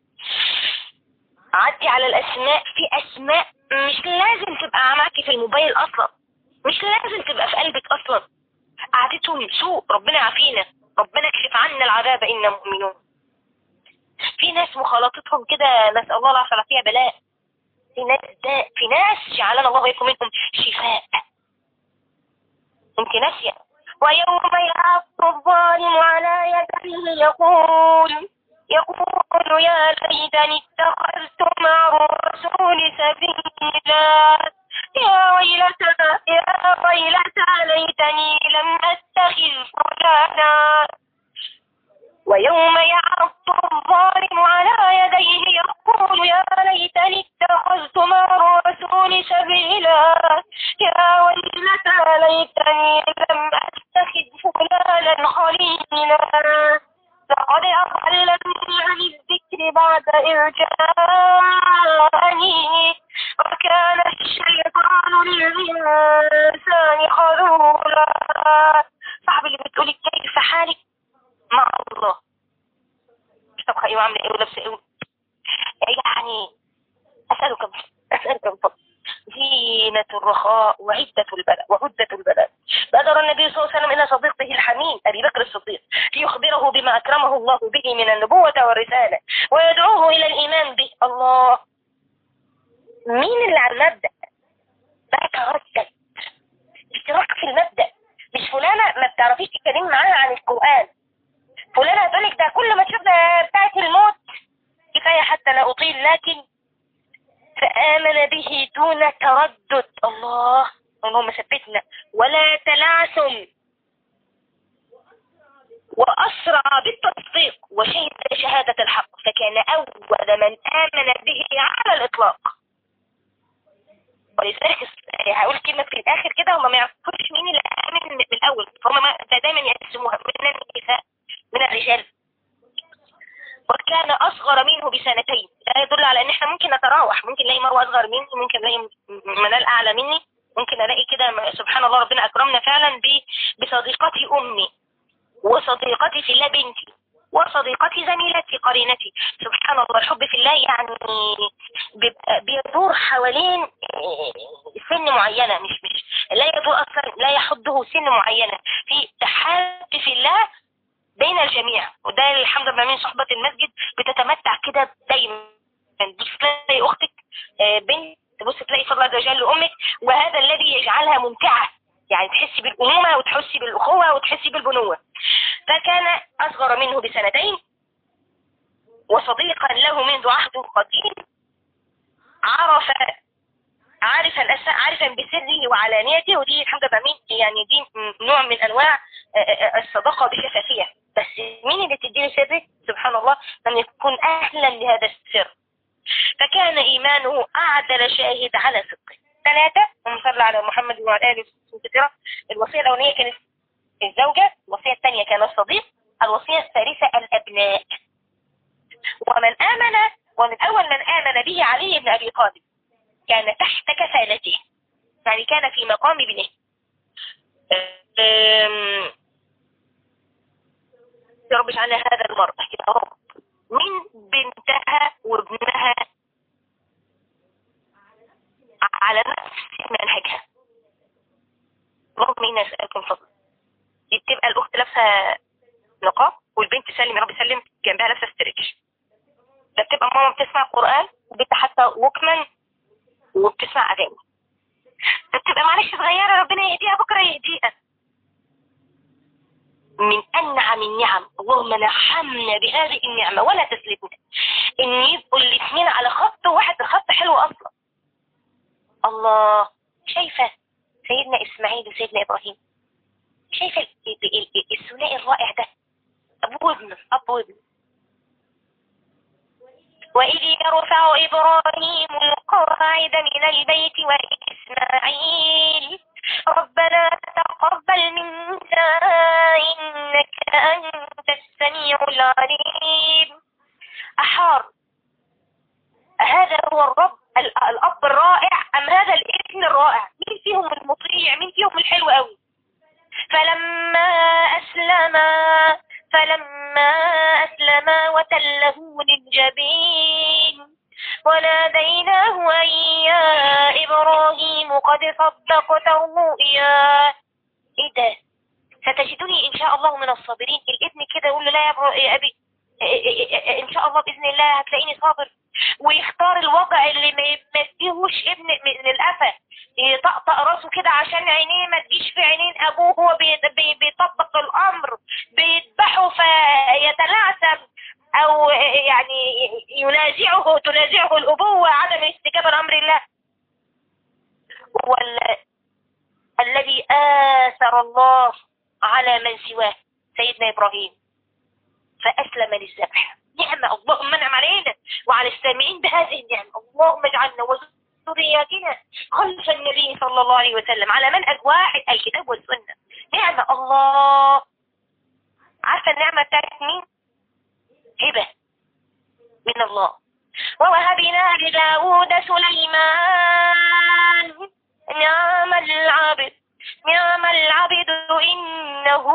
عدي على الأسماء في أسماء مش لازم تبقى معاكي في الموبايل أصلا مش لازم تبقى في قلبك أصلا قعدتهم سوء ربنا يعافينا ربنا يكشف عنا العذاب إنا مؤمنون في ناس مخالطتهم كده نسأل الله العافية فيها بلاء في ناس داء في ناس جعلنا الله ويكون منهم شفاء انت ناسية ويوم يعض الظالم على يديه يقول يقول يا ليتني اتخذت مع الرسول سبيلا يا ويلتى يا ويلتى ليتني لم اتخذ فلانا ويوم يعض الظالم على يديه يقول يا ليتني اتخذت مع الرسول سبيلا يا ويلتى ليتني لم اتخذ فلانا خليلا لقد أضلني عن الذكر بعد إذ جاءني وكان الشيطان للإنسان خذولا صاحبي اللي بتقولي كيف حالك مع الله مش طبخة ايه وعاملة ايه ولابسة ايه يعني أسألك أسألك من فضل زينة الرخاء وعدة البلاء وعدة البلاء بادر النبي صلى الله عليه وسلم إلى صديقه الحميم أبي بكر الصديق ليخبره بما أكرمه الله به من النبوة والرسالة ويدعوه إلى الإيمان به الله مين اللي على المبدأ ما تردد اشتراك في المبدأ مش فلانة ما بتعرفيش تتكلمي معاها عن القرآن فلانة هتقولك ده كل ما تشوفنا بتاعت الموت كفاية حتى لا أطيل لكن فآمن به دون تردد الله اللهم ثبتنا ولا تلعثم وأسرع بالتصديق وشهد شهادة الحق فكان أول من آمن به على الإطلاق ولذلك هقول كلمة في الآخر كده هم ما يعرفوش مين اللي آمن من الأول فهم دايما يقسموها من النساء من الرجال وكان أصغر منه بسنتين ده يدل على ان احنا ممكن نتراوح ممكن نلاقي مروة أصغر مني ممكن نلاقي منال أعلى مني ممكن ألاقي كده سبحان الله ربنا أكرمنا فعلا بصديقتي أمي وصديقتي في الله بنتي وصديقتي زميلتي قرينتي سبحان الله الحب في الله يعني بيدور حوالين سن معينة مش مش لا يدور أصلا لا يحضه سن معينة في تحاب في الله بين الجميع وده الحمد لله من صحبة المسجد بتتمتع كده دايما تلاقي أختك بنت تبص تلاقي فضل عز وجل لأمك وهذا الذي يجعلها ممتعة يعني تحسي بالأمومة وتحسي بالأخوة وتحسي بالبنوة فكان أصغر منه بسنتين وصديقا له منذ عهد قديم عرف عارفا عارفا بسره وعلانيته ودي الحمد لله يعني دي نوع من أنواع الصداقة بشفافية بس مين اللي تديني سرك سبحان الله لم يكون أهلا لهذا السر فكان إيمانه أعدل شاهد على صدقه ثلاثة ومصلى على محمد وعلى آله وسلم الوصية الأولانية كانت الزوجة الوصية الثانية كان الصديق الوصية الثالثة الأبناء ومن آمن ومن أول من آمن به علي بن أبي طالب كان تحت كفالته يعني كان في مقام ابنه يا رب اجعلنا هذا المرء يا رب من بنتها وابنها على نفس منهجها اللهم إنا نسألكم فضل تبقى الأخت لابسة نقاب والبنت سلم يا رب سلم جنبها لابسة ستريتش ده بتبقى ماما بتسمع قرآن وبنت حتى ووكمان وبتسمع أغاني ده بتبقى معلش صغيرة ربنا يهديها بكرة يهديها من أنعم النعم اللهم نعمنا بهذه النعمة ولا تسلبنا إن يبقوا الاثنين على خط واحد الخط حلو أصلا الله شايفة سيدنا إسماعيل وسيدنا إبراهيم شايفة الثنائي الرائع ده أبو وابن أب وابن وإذ يرفع إبراهيم القواعد من البيت وإسماعيل ربنا تقبل منا إنك أنت السميع العليم أحار هذا هو الرب الأب الرائع أم هذا الابن الرائع مين فيهم المطيع مين فيهم الحلو قوي فلما أسلما فلما أسلما وتله للجبين وناديناه أن يا إبراهيم قد صدقت الرؤيا إيه ده ستجدني إن شاء الله من الصابرين الابن كده يقول له لا يا أبي إن شاء الله بإذن الله هتلاقيني صابر ويختار الوضع اللي ما فيهوش ابن من الأفة يطقطق راسه كده عشان عينيه ما تجيش في عينين أبوه هو بيطبق الأمر بيذبحه فيتلعثم أو يعني ينازعه تنازعه الأبوة عدم الاستجابة لأمر الله هو الذي آثر الله على من سواه سيدنا إبراهيم فأسلم للذبح نعمة اللهم انعم علينا وعلى السامعين بهذه النعمة اللهم اجعلنا وذرياتنا خلف النبي صلى الله عليه وسلم على منهج واحد الكتاب والسنة نعمة الله عارفة النعمة بتاعت مين؟ هبة من الله ووهبنا لداود سليمان نعم العبد نعم العبد إنه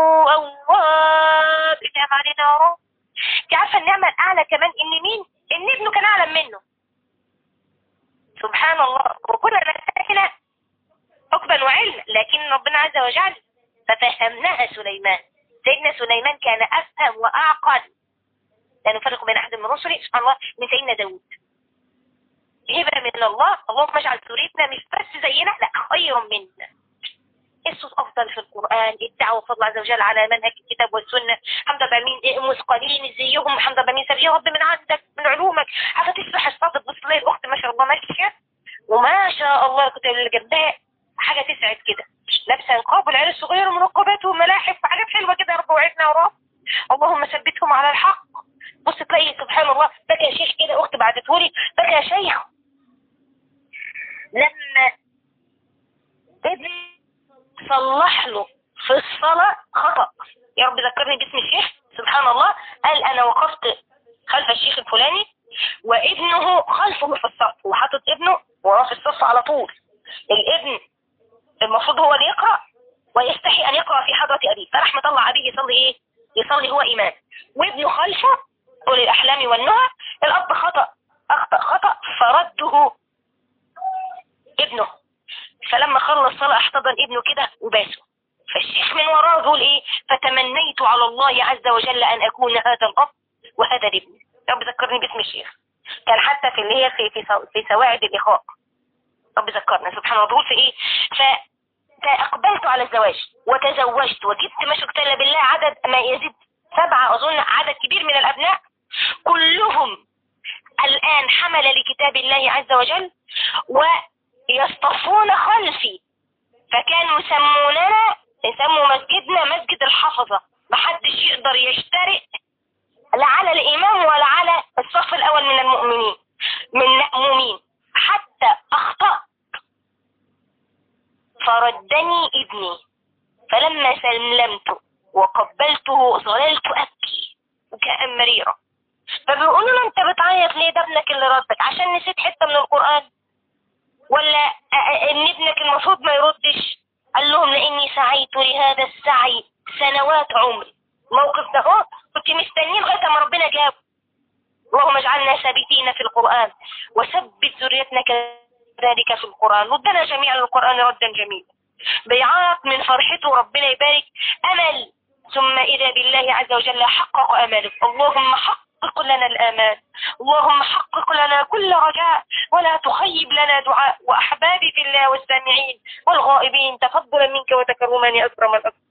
أواب نعم علينا رب انت عارفة النعمة الأعلى كمان إن مين إن ابنه كان أعلم منه سبحان الله وكنا نتكلم حكما وعلما لكن ربنا عز وجل ففهمناها سليمان سيدنا سليمان كان أفهم وأعقل لا نفرق بين أحد من رسله سبحان الله من سيدنا داود هبة من الله اللهم اجعل ذريتنا مش بس زينا لا خير منا الصوت أفضل في القرآن الدعوة فضل عز وجل على منهج الكتاب والسنة حمد بامين مثقلين زيهم حمد بامين سبيل يا رب من عندك من علومك عارفة تسبح الصوت تبص تلاقي الأخت ما شاء الله ماشية وما شاء الله كنت اللي جنبها حاجة تسعد كده لابسة نقاب والعيال الصغيرة منقبات وملاحف وحاجات حلوة كده يا رب وعدنا ورب اللهم ثبتهم على الحق بص تلاقي سبحان الله بكى يا شيخ كده أخت بعتتهولي بكى يا شيخ لما ابن صلح له في الصلاة خطأ يا رب ذكرني باسم الشيخ سبحان الله قال أنا وقفت خلف الشيخ الفلاني وابنه خلفه في الصف وحاطط ابنه وراه في الصف على طول الابن المفروض هو اللي يقرأ ويستحي أن يقرأ في حضرة أبيه فراح مطلع أبيه يصلي إيه يصلي هو إمام وابنه خلفه أولي الأحلام والنهى الأب خطأ أخطأ خطأ فرده ابنه فلما خلص صلاة احتضن ابنه كده وباسه فالشيخ من وراه يقول ايه فتمنيت على الله عز وجل ان اكون هذا الاب وهذا الابن رب ذكرني باسم الشيخ كان حتى في اللي هي في في, في سواعد الاخاء رب ذكرنا سبحان الله بيقول في ايه فاقبلت على الزواج وتزوجت وجبت ما شكت بالله عدد ما يزيد سبعة اظن عدد كبير من الابناء كلهم الان حمل لكتاب الله عز وجل و يصطفون خلفي فكانوا يسموننا يسموا مسجدنا مسجد الحفظة محدش يقدر يشترك لا على الإمام ولا على الصف الأول من المؤمنين من مأمومين حتى أخطأت فردني ابني فلما سلمت وقبلته ظللت أبكي وكأن مريرة فبيقولوا له انت بتعيط ليه ده ابنك اللي ردك عشان نسيت حتة من القرآن ولا ان ابنك المفروض ما يردش قال لهم لاني سعيت لهذا السعي سنوات عمري موقف ده هو كنت مستنيه لغايه ما ربنا جاب اللهم اجعلنا ثابتين في القران وثبت ذريتنا كذلك في القران ردنا جميعا للقران ردا جميلا بيعيط من فرحته ربنا يبارك امل ثم اذا بالله عز وجل حقق امله اللهم حقق حقق لنا الآمان اللهم حقق لنا كل رجاء ولا تخيب لنا دعاء وأحبابي في الله والسامعين والغائبين تفضلا منك وتكرما يا أكرم الأكرم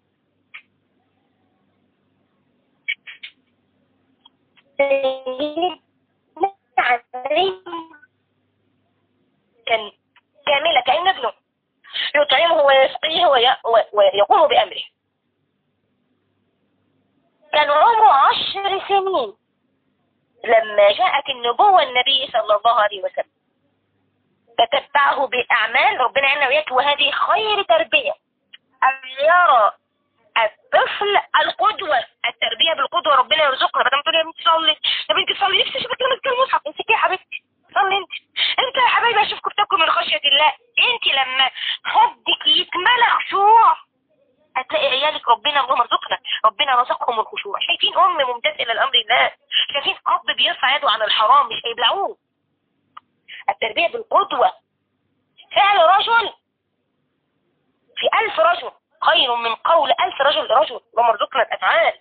كان كاملة كأن ابنه يطعمه ويسقيه ويقوم بأمره كان عمره عشر سنين لما جاءت النبوة النبي صلى الله عليه وسلم تتبعه بالأعمال ربنا عنا وياك وهذه خير تربية أن يرى الطفل القدوة التربية بالقدوة ربنا يرزقنا بدل ما تقول يا بنتي صلي يا بنتي صلي نفسي اشوفك لما تكلم المصحف امسكي يا حبيبتي صلي انت انت يا حبايبي اشوفكم بتاكلوا من خشية الله انت لما حبك يكمل خشوع هتلاقي عيالك ربنا اللهم ارزقنا ربنا رزقهم الخشوع شايفين ام ممتثله لامر الله شايفين اب بيرفع يده عن الحرام مش هيبلعوه التربيه بالقدوه فعل رجل في ألف رجل خير من قول ألف رجل لرجل اللهم ارزقنا الأفعال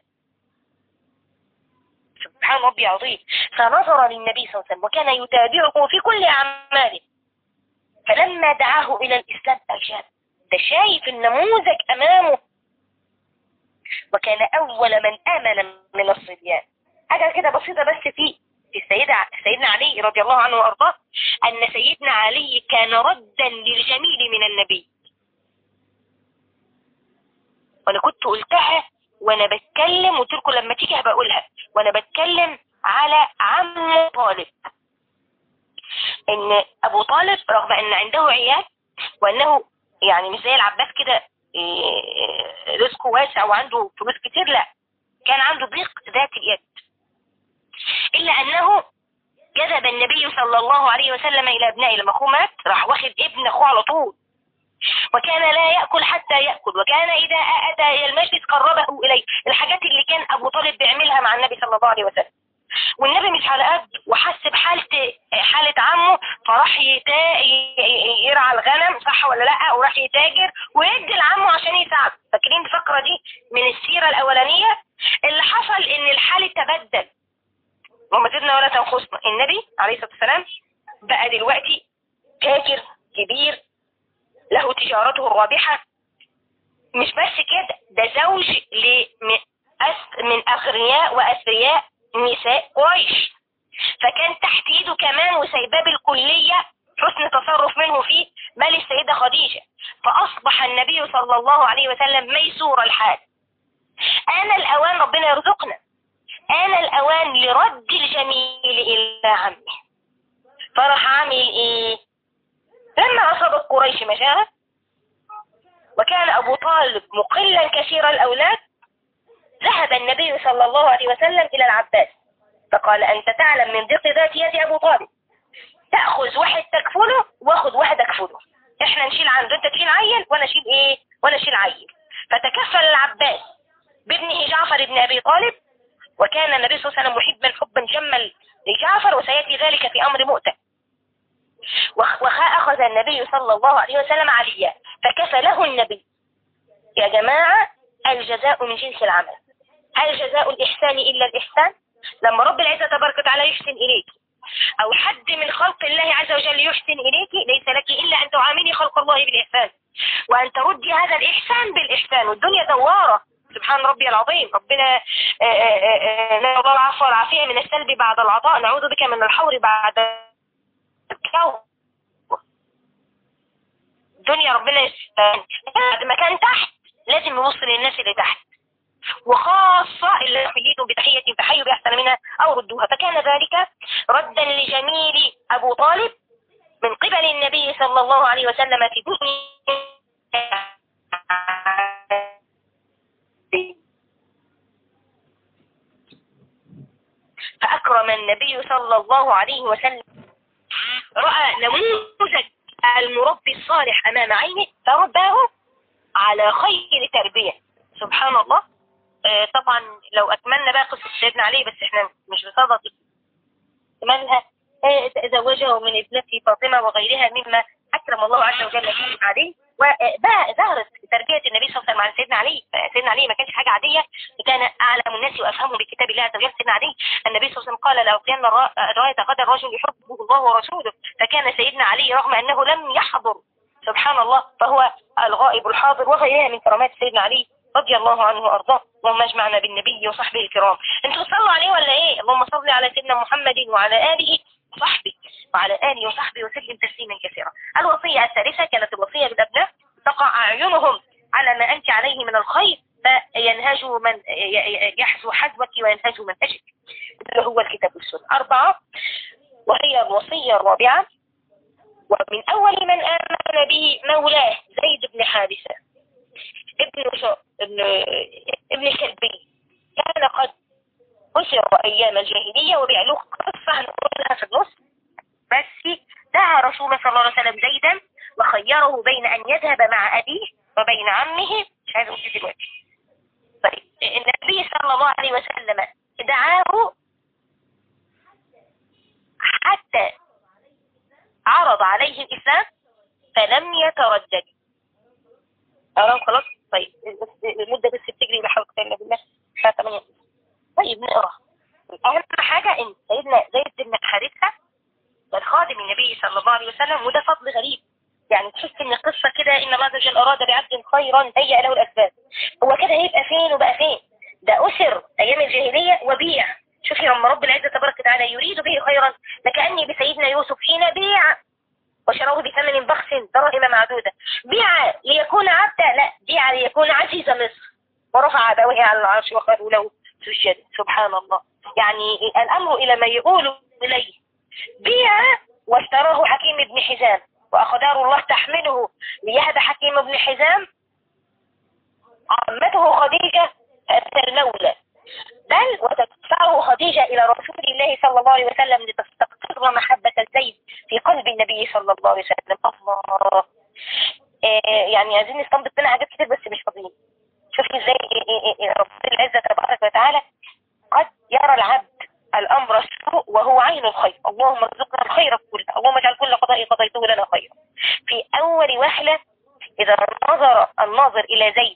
سبحان ربي عظيم فنظر للنبي صلى الله عليه وسلم وكان يتابعه في كل أعماله فلما دعاه إلى الإسلام أجاب ده شايف النموذج أمامه وكان أول من آمن من الصبيان حاجة كده بسيطة بس في السيدة سيدنا علي رضي الله عنه وأرضاه أن سيدنا علي كان ردا للجميل من النبي وأنا كنت قلتها وأنا بتكلم قلت لكم لما تيجي هبقى أقولها وأنا بتكلم على عم طالب إن أبو طالب رغم أن عنده عيال وأنه يعني مش زي العباس كده إيه، رزقه واسع وعنده فلوس كتير لا كان عنده ضيق ذات اليد إلا أنه جذب النبي صلى الله عليه وسلم إلى أبنائه لما أخوه مات راح واخد ابن أخوه على طول وكان لا يأكل حتى يأكل وكان إذا أتى إلى المجلس قربه إليه الحاجات اللي كان أبو طالب بيعملها مع النبي صلى الله عليه وسلم والنبي مش على قد وحس بحالة حالة عمه فراح يتا... يرعى الغنم صح ولا لا وراح يتاجر ويدي لعمه عشان يساعده فاكرين الفقرة دي من السيرة الأولانية اللي حصل إن الحال تبدل وما زدنا ولا تنقصنا النبي عليه الصلاة والسلام بقى دلوقتي تاجر كبير له تجارته الرابحة مش بس كده ده زوج من أغنياء وأثرياء نساء قريش فكان تحت ايده كمان وسايباه بالكلية حسن تصرف منه فيه بل السيدة خديجة فأصبح النبي صلى الله عليه وسلم ميسور الحال آن الأوان ربنا يرزقنا آن الأوان لرد الجميل إلى عمه فراح عامل إيه لما أصابت قريش مشاهد وكان أبو طالب مقلا كثير الأولاد ذهب النبي صلى الله عليه وسلم إلى العباس فقال أنت تعلم من ضيق ذات يد أبو طالب تأخذ واحد تكفله واخذ واحد أكفله احنا نشيل عنده انت تشيل عيل وانا اشيل ايه وانا اشيل عيل فتكفل العباس بابنه جعفر بن ابي طالب وكان النبي صلى الله عليه وسلم محبا حبا جما لجعفر وسيأتي ذلك في امر مؤتة وأخذ النبي صلى الله عليه وسلم عليا فكفله النبي يا جماعة الجزاء من جنس العمل هل جزاء الإحسان إلا الإحسان لما رب العزة تبارك وتعالى يحسن إليك أو حد من خلق الله عز وجل يحسن إليك ليس لك إلا أن تعاملي خلق الله بالإحسان وأن تردي هذا الإحسان بالإحسان والدنيا دوارة سبحان ربي العظيم ربنا لا يضع العفو والعافية من السلب بعد العطاء نعوذ بك من الحور بعد الكون الدنيا ربنا يستان بعد ما كان تحت لازم نوصل للناس اللي تحت وخاصة اللي حييتم بتحية فحيوا بأحسن منها أو ردوها فكان ذلك ردا لجميل أبو طالب من قبل النبي صلى الله عليه وسلم في دنيا فأكرم النبي صلى الله عليه وسلم رأى نموذج المربي الصالح أمام عينه فرباه على خير تربية سبحان الله آه طبعا لو أكملنا بقى قصة سيدنا علي بس احنا مش بصدد اكملها آه تزوجه من ابنته فاطمة وغيرها مما أكرم الله عز وجل به عليه وبقى ظهرت تربية النبي صلى الله عليه وسلم على سيدنا علي سيدنا علي ما كانش حاجة عادية كان أعلم الناس وأفهمهم بكتاب الله عز وجل سيدنا علي النبي صلى الله عليه وسلم قال لو كان الراية غدا الرجل يحبه الله ورسوله فكان سيدنا علي رغم أنه لم يحضر سبحان الله فهو الغائب الحاضر وغيرها من كرامات سيدنا علي رضي الله عنه وارضاه اللهم اجمعنا بالنبي وصحبه الكرام انتوا تصلوا عليه ولا ايه اللهم صل على سيدنا محمد وعلى آله وصحبه وعلى آله وصحبه وسلم تسليما كثيرا الوصية الثالثة كانت الوصية بالأبناء تقع أعينهم على ما أنت عليه من الخير فينهج من يحزو حذوك وينهج منهجك اللي هو الكتاب والسنة أربعة وهي الوصية الرابعة ومن أول من آمن به مولاه زيد بن حارثة ابن شو... ابن ابن كلبي كان قد أسر أيام الجاهلية وبيع له قصة هنقولها في النص بس دعا رسول الله صلى الله عليه وسلم زيدا وخيره بين أن يذهب مع أبيه وبين عمه مش عايز أقول دلوقتي طيب النبي صلى الله عليه وسلم دعاه حتى عرض عليه الإسلام فلم يتردد أرام خلاص طيب المدة بس بتجري بحول كتير بالله الساعة 8 طيب نقرأ أهم حاجة إن سيدنا زيد بن حارثة كان خادم النبي صلى الله عليه وسلم وده فضل غريب يعني تحس ان القصة كده ان الله عز وجل اراد بعبد خيرا هيأ له الاسباب هو كده هيبقى فين وبقى فين ده اسر ايام الجاهلية وبيع شوفي لما رب العزة تبارك وتعالى يريد به خيرا لكأني بسيدنا يوسف حين بيع وشروه بثمن بخس دراهم معدودة بيع ليكون عبدا لا بيع ليكون عزيز مصر ورفع أبويه على العرش وقالوا له سجد سبحان الله يعني الأمر إلى ما يقول إليه بيع واشتراه حكيم بن حزام وأقدار الله تحمله ليهب حكيم بن حزام عمته خديجة المولى بل وتدفعه خديجة إلى رسول الله صلى الله عليه وسلم لتستقر محبة الزيد في قلب النبي صلى الله عليه وسلم الله إيه يعني عايزين نستنبط منها حاجات كتير بس مش فاضيين شوفي ازاي رب العزة تبارك وتعالى قد يرى العبد الأمر السوء وهو عين الخير اللهم ارزقنا الخير كله اللهم اجعل كل قضاء قضيته لنا خيرا في أول وهلة إذا نظر الناظر إلى زيد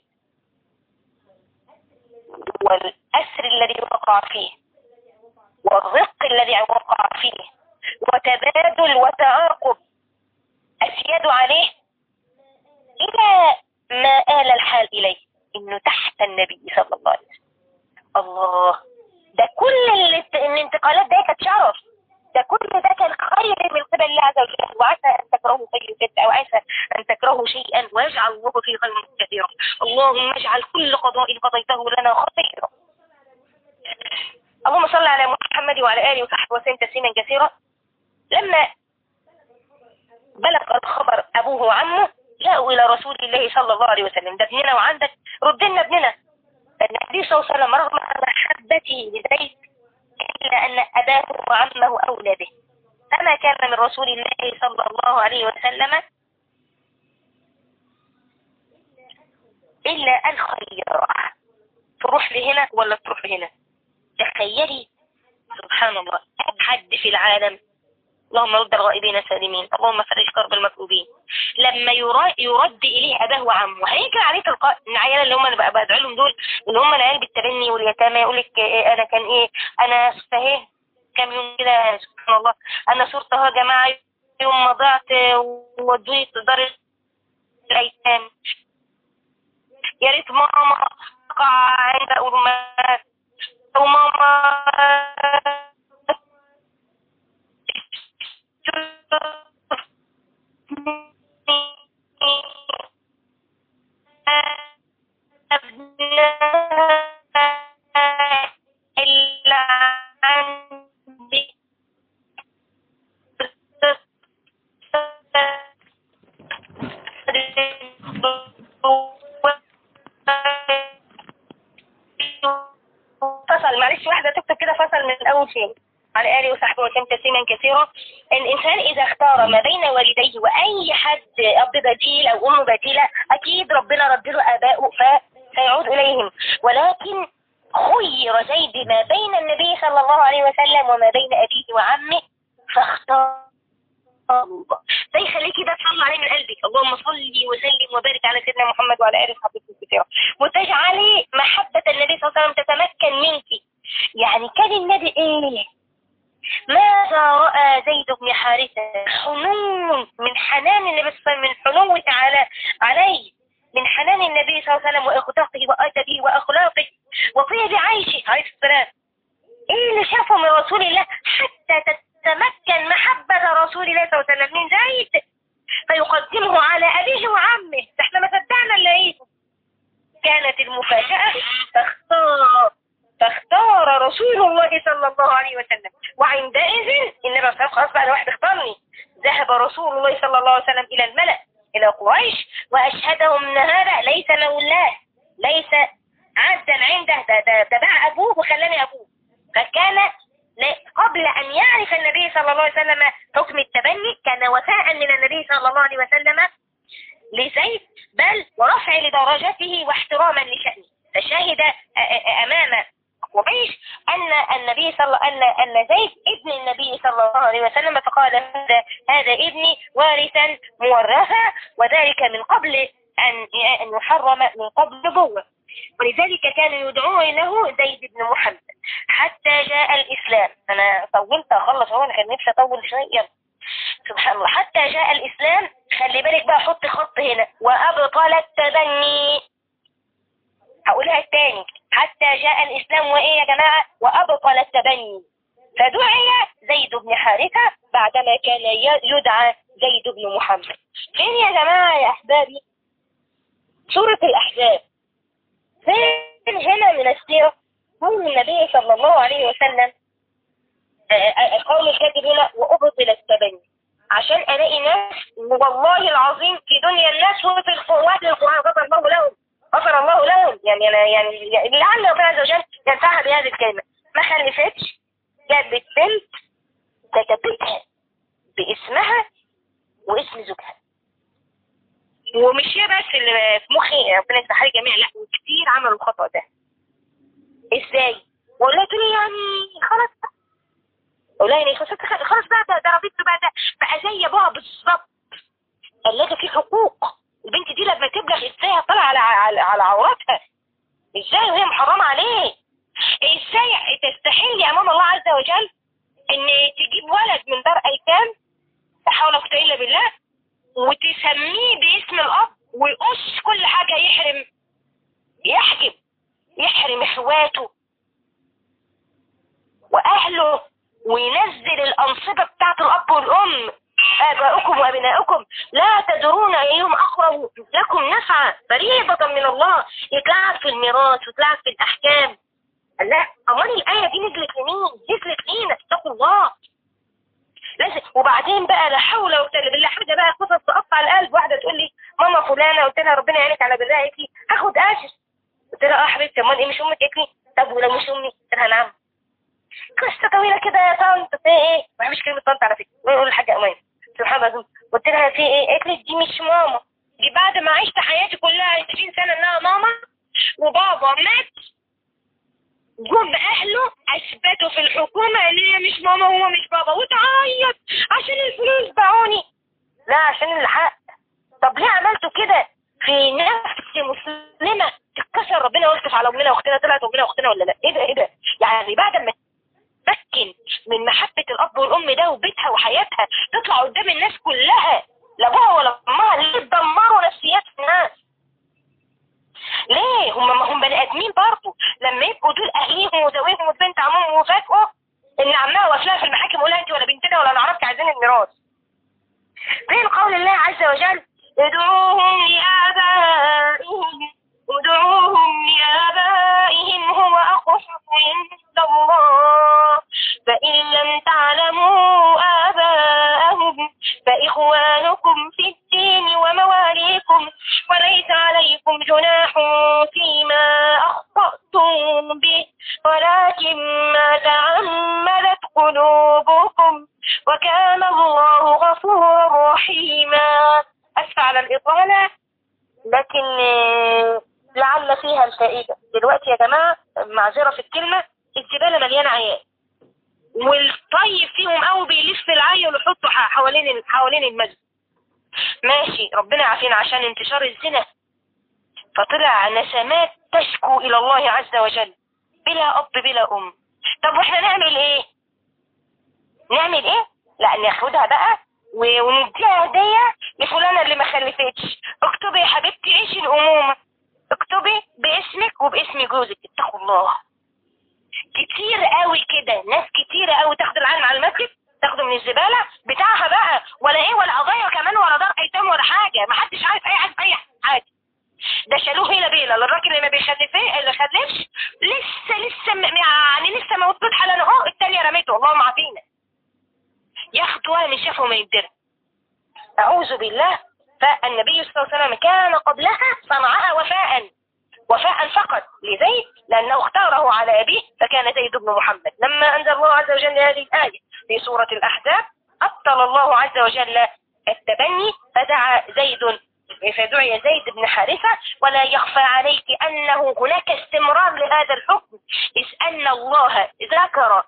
والأسر الذي وقع فيه والرق الذي وقع فيه وتبادل وتعاقب أسياد عليه إلى ما آل الحال إليه إنه تحت النبي صلى الله عليه وسلم الله ده كل الانتقالات دي كانت شرف ده كل ده كان خير من قبل الله عز وجل وعسى أن تكرهوا شيئا جدا أو عسى أن تكرهوا شيئا ويجعل الله فيه خيرا كثيرا اللهم اجعل كل قضاء قضيته لنا خيرا اللهم صل على محمد وعلى آله وصحبه وسلم تسليما كثيرا لما بلغ الخبر أبوه وعمه جاءوا إلى رسول الله صلى الله عليه وسلم ده ابننا وعندك رد لنا ابننا النبي صلى الله عليه وسلم رغم محبته لزيد إلا أن أباه وعمه أولى به فما كان من رسول الله صلى الله عليه وسلم إلا الخير تروح لهنا ولا تروح لهنا تخيلي سبحان الله أبعد في العالم اللهم رد الغائبين سالمين اللهم فرج كرب المكروبين لما يرد إليه أباه وعمه هيجي عليه تلقاء العيال اللي هم اللي بقى بدعي لهم دول اللي هم العيال بالتبني واليتامى يقول لك إيه أنا كان إيه أنا صحيح كام يوم كده سبحان الله أنا صرت أهو يا جماعة يوم ما ضعت وودوني في دار الأيتام يا ريت ماما تقع عند أمهات وماما إلا عندي فصل معلش واحدة تكتب كده فصل من أول شيء على آله وصحبه وسلم تسليما كثيرا الإنسان إذا اختار ما بين والديه وأي حد أب بديل أو أم بديلة أكيد ربنا رد له آباؤه فيعود إليهم ولكن خير زيد ما بين النبي صلى الله عليه وسلم وما بين أبيه وعمه فاختار الله ده يخليكي ده تصلي عليه من قلبك اللهم صلي وسلم وبارك على سيدنا محمد وعلى اله وصحبه كثيرا وتجعلي محبة النبي صلى الله عليه وسلم تتمكن منك يعني كان النبي ايه ماذا رأى زيد بن حارثة حنون من حنان النبي صلى الله عليه وسلم من حنو تعالى عليه من حنان النبي صلى الله عليه وسلم وإخلاقه وأدبه وأخلاقه وطيب عيشه عليه السلام ايه اللي شافه من رسول الله حتى تتمكن محبة رسول الله صلى الله عليه وسلم من زيد فيقدمه على أبيه وعمه احنا ما صدقنا نلاقيه كانت المفاجأة فاختار فاختار رسول الله صلى صلى الله عليه وسلم وعندئذ النبي صلى الله عليه وسلم خلاص بقى انا واحد اختارني ذهب رسول الله صلى الله عليه وسلم الى الملأ الى قريش واشهدهم ان هذا ليس له الله ليس عبدا عنده ده, ده, ده باع ابوه وخلاني ابوه فكان قبل ان يعرف النبي صلى الله عليه وسلم حكم التبني كان وفاء من النبي صلى الله عليه وسلم لزيد بل ورفع لدرجته واحتراما لشأنه فشهد امام قريش ان النبي صلى ان ان زيد ابن النبي صلى الله عليه وسلم فقال هذا هذا ابني وارثا مورثا وذلك من قبل ان ان يحرم من قبل نبوه ولذلك كانوا يدعون له زيد بن محمد حتى جاء الاسلام انا طولت اخلص هو انا كان نفسي اطول شويه سبحان الله حتى جاء الاسلام خلي بالك بقى حط خط هنا وابطل التبني هقولها الثاني حتى جاء الإسلام وإيه يا جماعة وأبطل التبني فدعي زيد بن حارثة بعدما كان يدعى زيد بن محمد فين يا جماعة يا أحبابي سورة الأحزاب فين هنا من السيرة قول النبي صلى الله عليه وسلم القول الكاتب هنا وأبطل التبني عشان ألاقي ناس والله العظيم في دنيا الناس وفي القوات القرآن غفر الله لهم غفر الله لهم يعني أنا يعني لعل ربنا عز وجل ينفعها بهذه الكلمة ما خلفتش جابت بنت كتبتها باسمها واسم زوجها ومش هي بس اللي في مخي ربنا يفتح عليك جميع لا وكتير عملوا الخطأ ده ازاي؟ ولا تقولي يعني خلاص اقول لها يعني خلاص خلاص بقى ده, ده ربيته بقى ده بقى زي ابوها بالظبط قال في حقوق البنت دي لما تبلغ ازاي هتطلع على على, على عوراتها ازاي وهي محرمه عليه ازاي تستحلي امام الله عز وجل ان تجيب ولد من دار ايتام لا حول ولا قوه الا بالله وتسميه باسم الاب ويقص كل حاجه يحرم يحجب يحرم اخواته واهله وينزل الانصبه بتاعت الاب والام آباؤكم وأبناؤكم لا تدرون أيهم أقرب لكم نفعا فريضة من الله يتلعب في الميراث ويتلعب في الأحكام لا أمال الآية دي نزلت لمين؟ نزلت لينا اتقوا الله لازم وبعدين بقى لا حول ولا قوه بالله حاجه بقى قصص تقطع القلب واحده تقول لي ماما فلانه قلت لها ربنا يعينك على برها قالت لي هاخد اجر قلت لها اه حبيبتي امال ايه مش امك قالت لي طب ولو مش امي قلت لها نعم قصه طويله كده يا طنط في ايه ما بحبش كلمه طنط على فكره بقول الحاجه امان سبحان الله قلت لها في ايه قالت لي دي مش ماما دي بعد ما عشت حياتي كلها 20 سنه انها ماما وبابا مات جم اهله اثبتوا في الحكومه ان هي مش ماما وهو مش بابا وتعيط عشان الفلوس باعوني لا عشان الحق طب ليه عملتوا كده في نفس مسلمه تتكسر ربنا ويختف على امنا واختنا طلعت امنا واختنا ولا لا ايه ده ايه ده يعني بعد ما تمكن من محبة الأب والأم ده وبيتها وحياتها تطلع قدام الناس كلها لا ابوها ولا امها ليه تدمروا نفسيات الناس ليه هم هم بني ادمين برضه لما يبقوا دول اهليهم وزوجهم وبنت عمهم وفاجئوا ان عمها واقفلها في المحاكم ولا انت ولا بنتنا ولا نعرفك عايزين الميراث فين قول الله عز وجل ادعوهم لآبائهم ادعوهم لآبائهم هو أقسط عند الله فإن لم تعلموا آباءهم فإخوانكم في الدين ومواليكم وليس عليكم جناح فيما أخطأتم به ولكن ما تعمدت قلوبكم وكان الله غفورا رحيما أسفى على الإطالة لكن لعل فيها الفائدة دلوقتي يا جماعة معذرة في الكلمة الزبالة مليانة عيال والطيب فيهم قوي بيلف العيل ويحطه حوالين حوالين المسجد ماشي ربنا يعافينا عشان انتشار الزنا فطلع نسمات تشكو الى الله عز وجل بلا اب بلا ام طب واحنا نعمل ايه نعمل ايه لا ناخدها بقى ونديها هدية لفلانة اللي ما خلفتش اكتبي يا حبيبتي ايش الامومة اكتبي باسمك وباسم جوزك اتقوا الله كتير قوي كده ناس كتير قوي تاخد العلم على المسجد تاخده من الزبالة بتاعها بقى ولا ايه ولا قضايا كمان ولا دار ايتام ولا حاجة ما حدش عارف اي حاجة في اي حاجة ده شالوه هيلا بيلا للراجل اللي ما بيخلفش اللي خلفش لسه لسه يعني لسه موجود حالا اهو له من الدرهم أعوذ بالله فالنبي صلى الله عليه وسلم كان قبلها صنعها وفاء وفاء فقط لزيد لأنه اختاره على أبيه فكان زيد بن محمد لما أنزل الله عز وجل هذه الآية في سورة الأحزاب أبطل الله عز وجل التبني فدعا زيد فدعي زيد بن حارثة ولا يخفى عليك أنه هناك استمرار لهذا الحكم إذ أن الله ذكر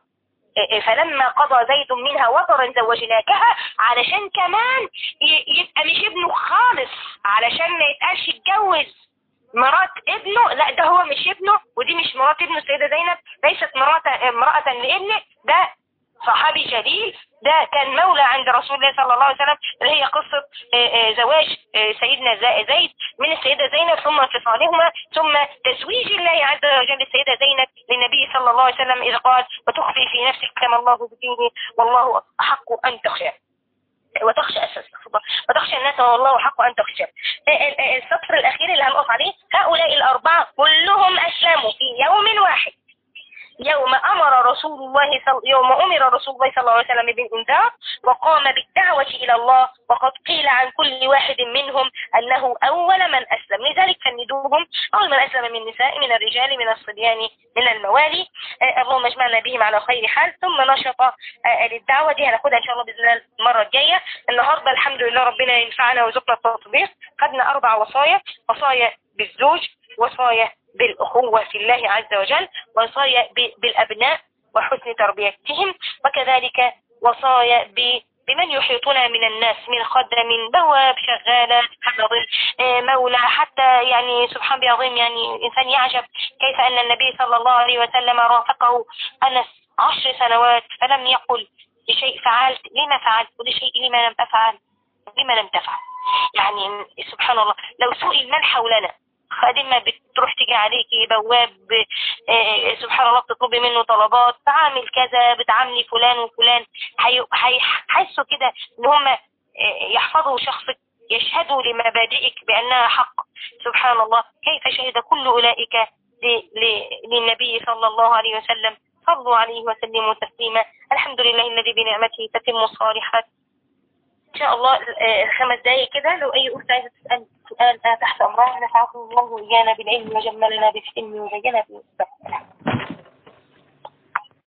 فلما قضى زيد منها وطرا زوجناكها علشان كمان يبقى مش ابنه خالص علشان ما يتقالش اتجوز مرات ابنه لا ده هو مش ابنه ودي مش مرات ابنه السيدة زينب ليست مرأة امرأة لابنه ده صحابي جليل ده كان مولى عند رسول الله صلى الله عليه وسلم اللي هي قصة زواج سيدنا زيد من السيدة زينب ثم انفصالهما ثم تزويج الله عز وجل السيدة زينب للنبي صلى الله عليه وسلم إذ قال وتخفي في نفسك كما الله بدينه والله أحق أن تخشى وتخشى استغفر وتخشى الناس والله حق أن تخشى السطر الأخير اللي هنقف عليه هؤلاء الأربعة كلهم أسلموا في يوم واحد يوم أمر رسول الله صل... يوم أمر رسول الله صلى الله عليه وسلم بالإنذار وقام بالدعوة إلى الله وقد قيل عن كل واحد منهم أنه أول من أسلم لذلك فندوهم أول من أسلم من النساء من الرجال من الصبيان من الموالي آه اللهم اجمعنا بهم على خير حال ثم نشط آه للدعوة دي هناخدها إن شاء الله بإذن الله المرة الجاية النهاردة الحمد لله ربنا ينفعنا ويرزقنا التطبيق خدنا أربع وصايا وصايا بالزوج وصايا بالأخوة في الله عز وجل وصايا بالأبناء وحسن تربيتهم وكذلك وصايا بمن يحيطنا من الناس من خدم بواب شغالة حفظ مولى حتى يعني سبحان الله عظيم يعني إنسان يعجب كيف أن النبي صلى الله عليه وسلم رافقه أنس عشر سنوات فلم يقل لشيء فعلت لما فعلت ولشيء لما لم أفعل لما لم تفعل يعني سبحان الله لو سئل من حولنا خادمة بتروح تيجي عليكي بواب آه سبحان الله بتطلبي منه طلبات تعامل كذا بتعاملي فلان وفلان هيحسوا كده ان هم آه يحفظوا شخصك يشهدوا لمبادئك بأنها حق سبحان الله كيف شهد كل أولئك للنبي صلى الله عليه وسلم صلوا عليه وسلموا تسليما الحمد لله الذي بنعمته تتم الصالحات إن شاء الله خمس دقايق كده لو أي أخت عايزة تسأل سؤال تحت أمرها نفعكم الله وإيانا بالعلم وجملنا بالحلم وزينا بالسبب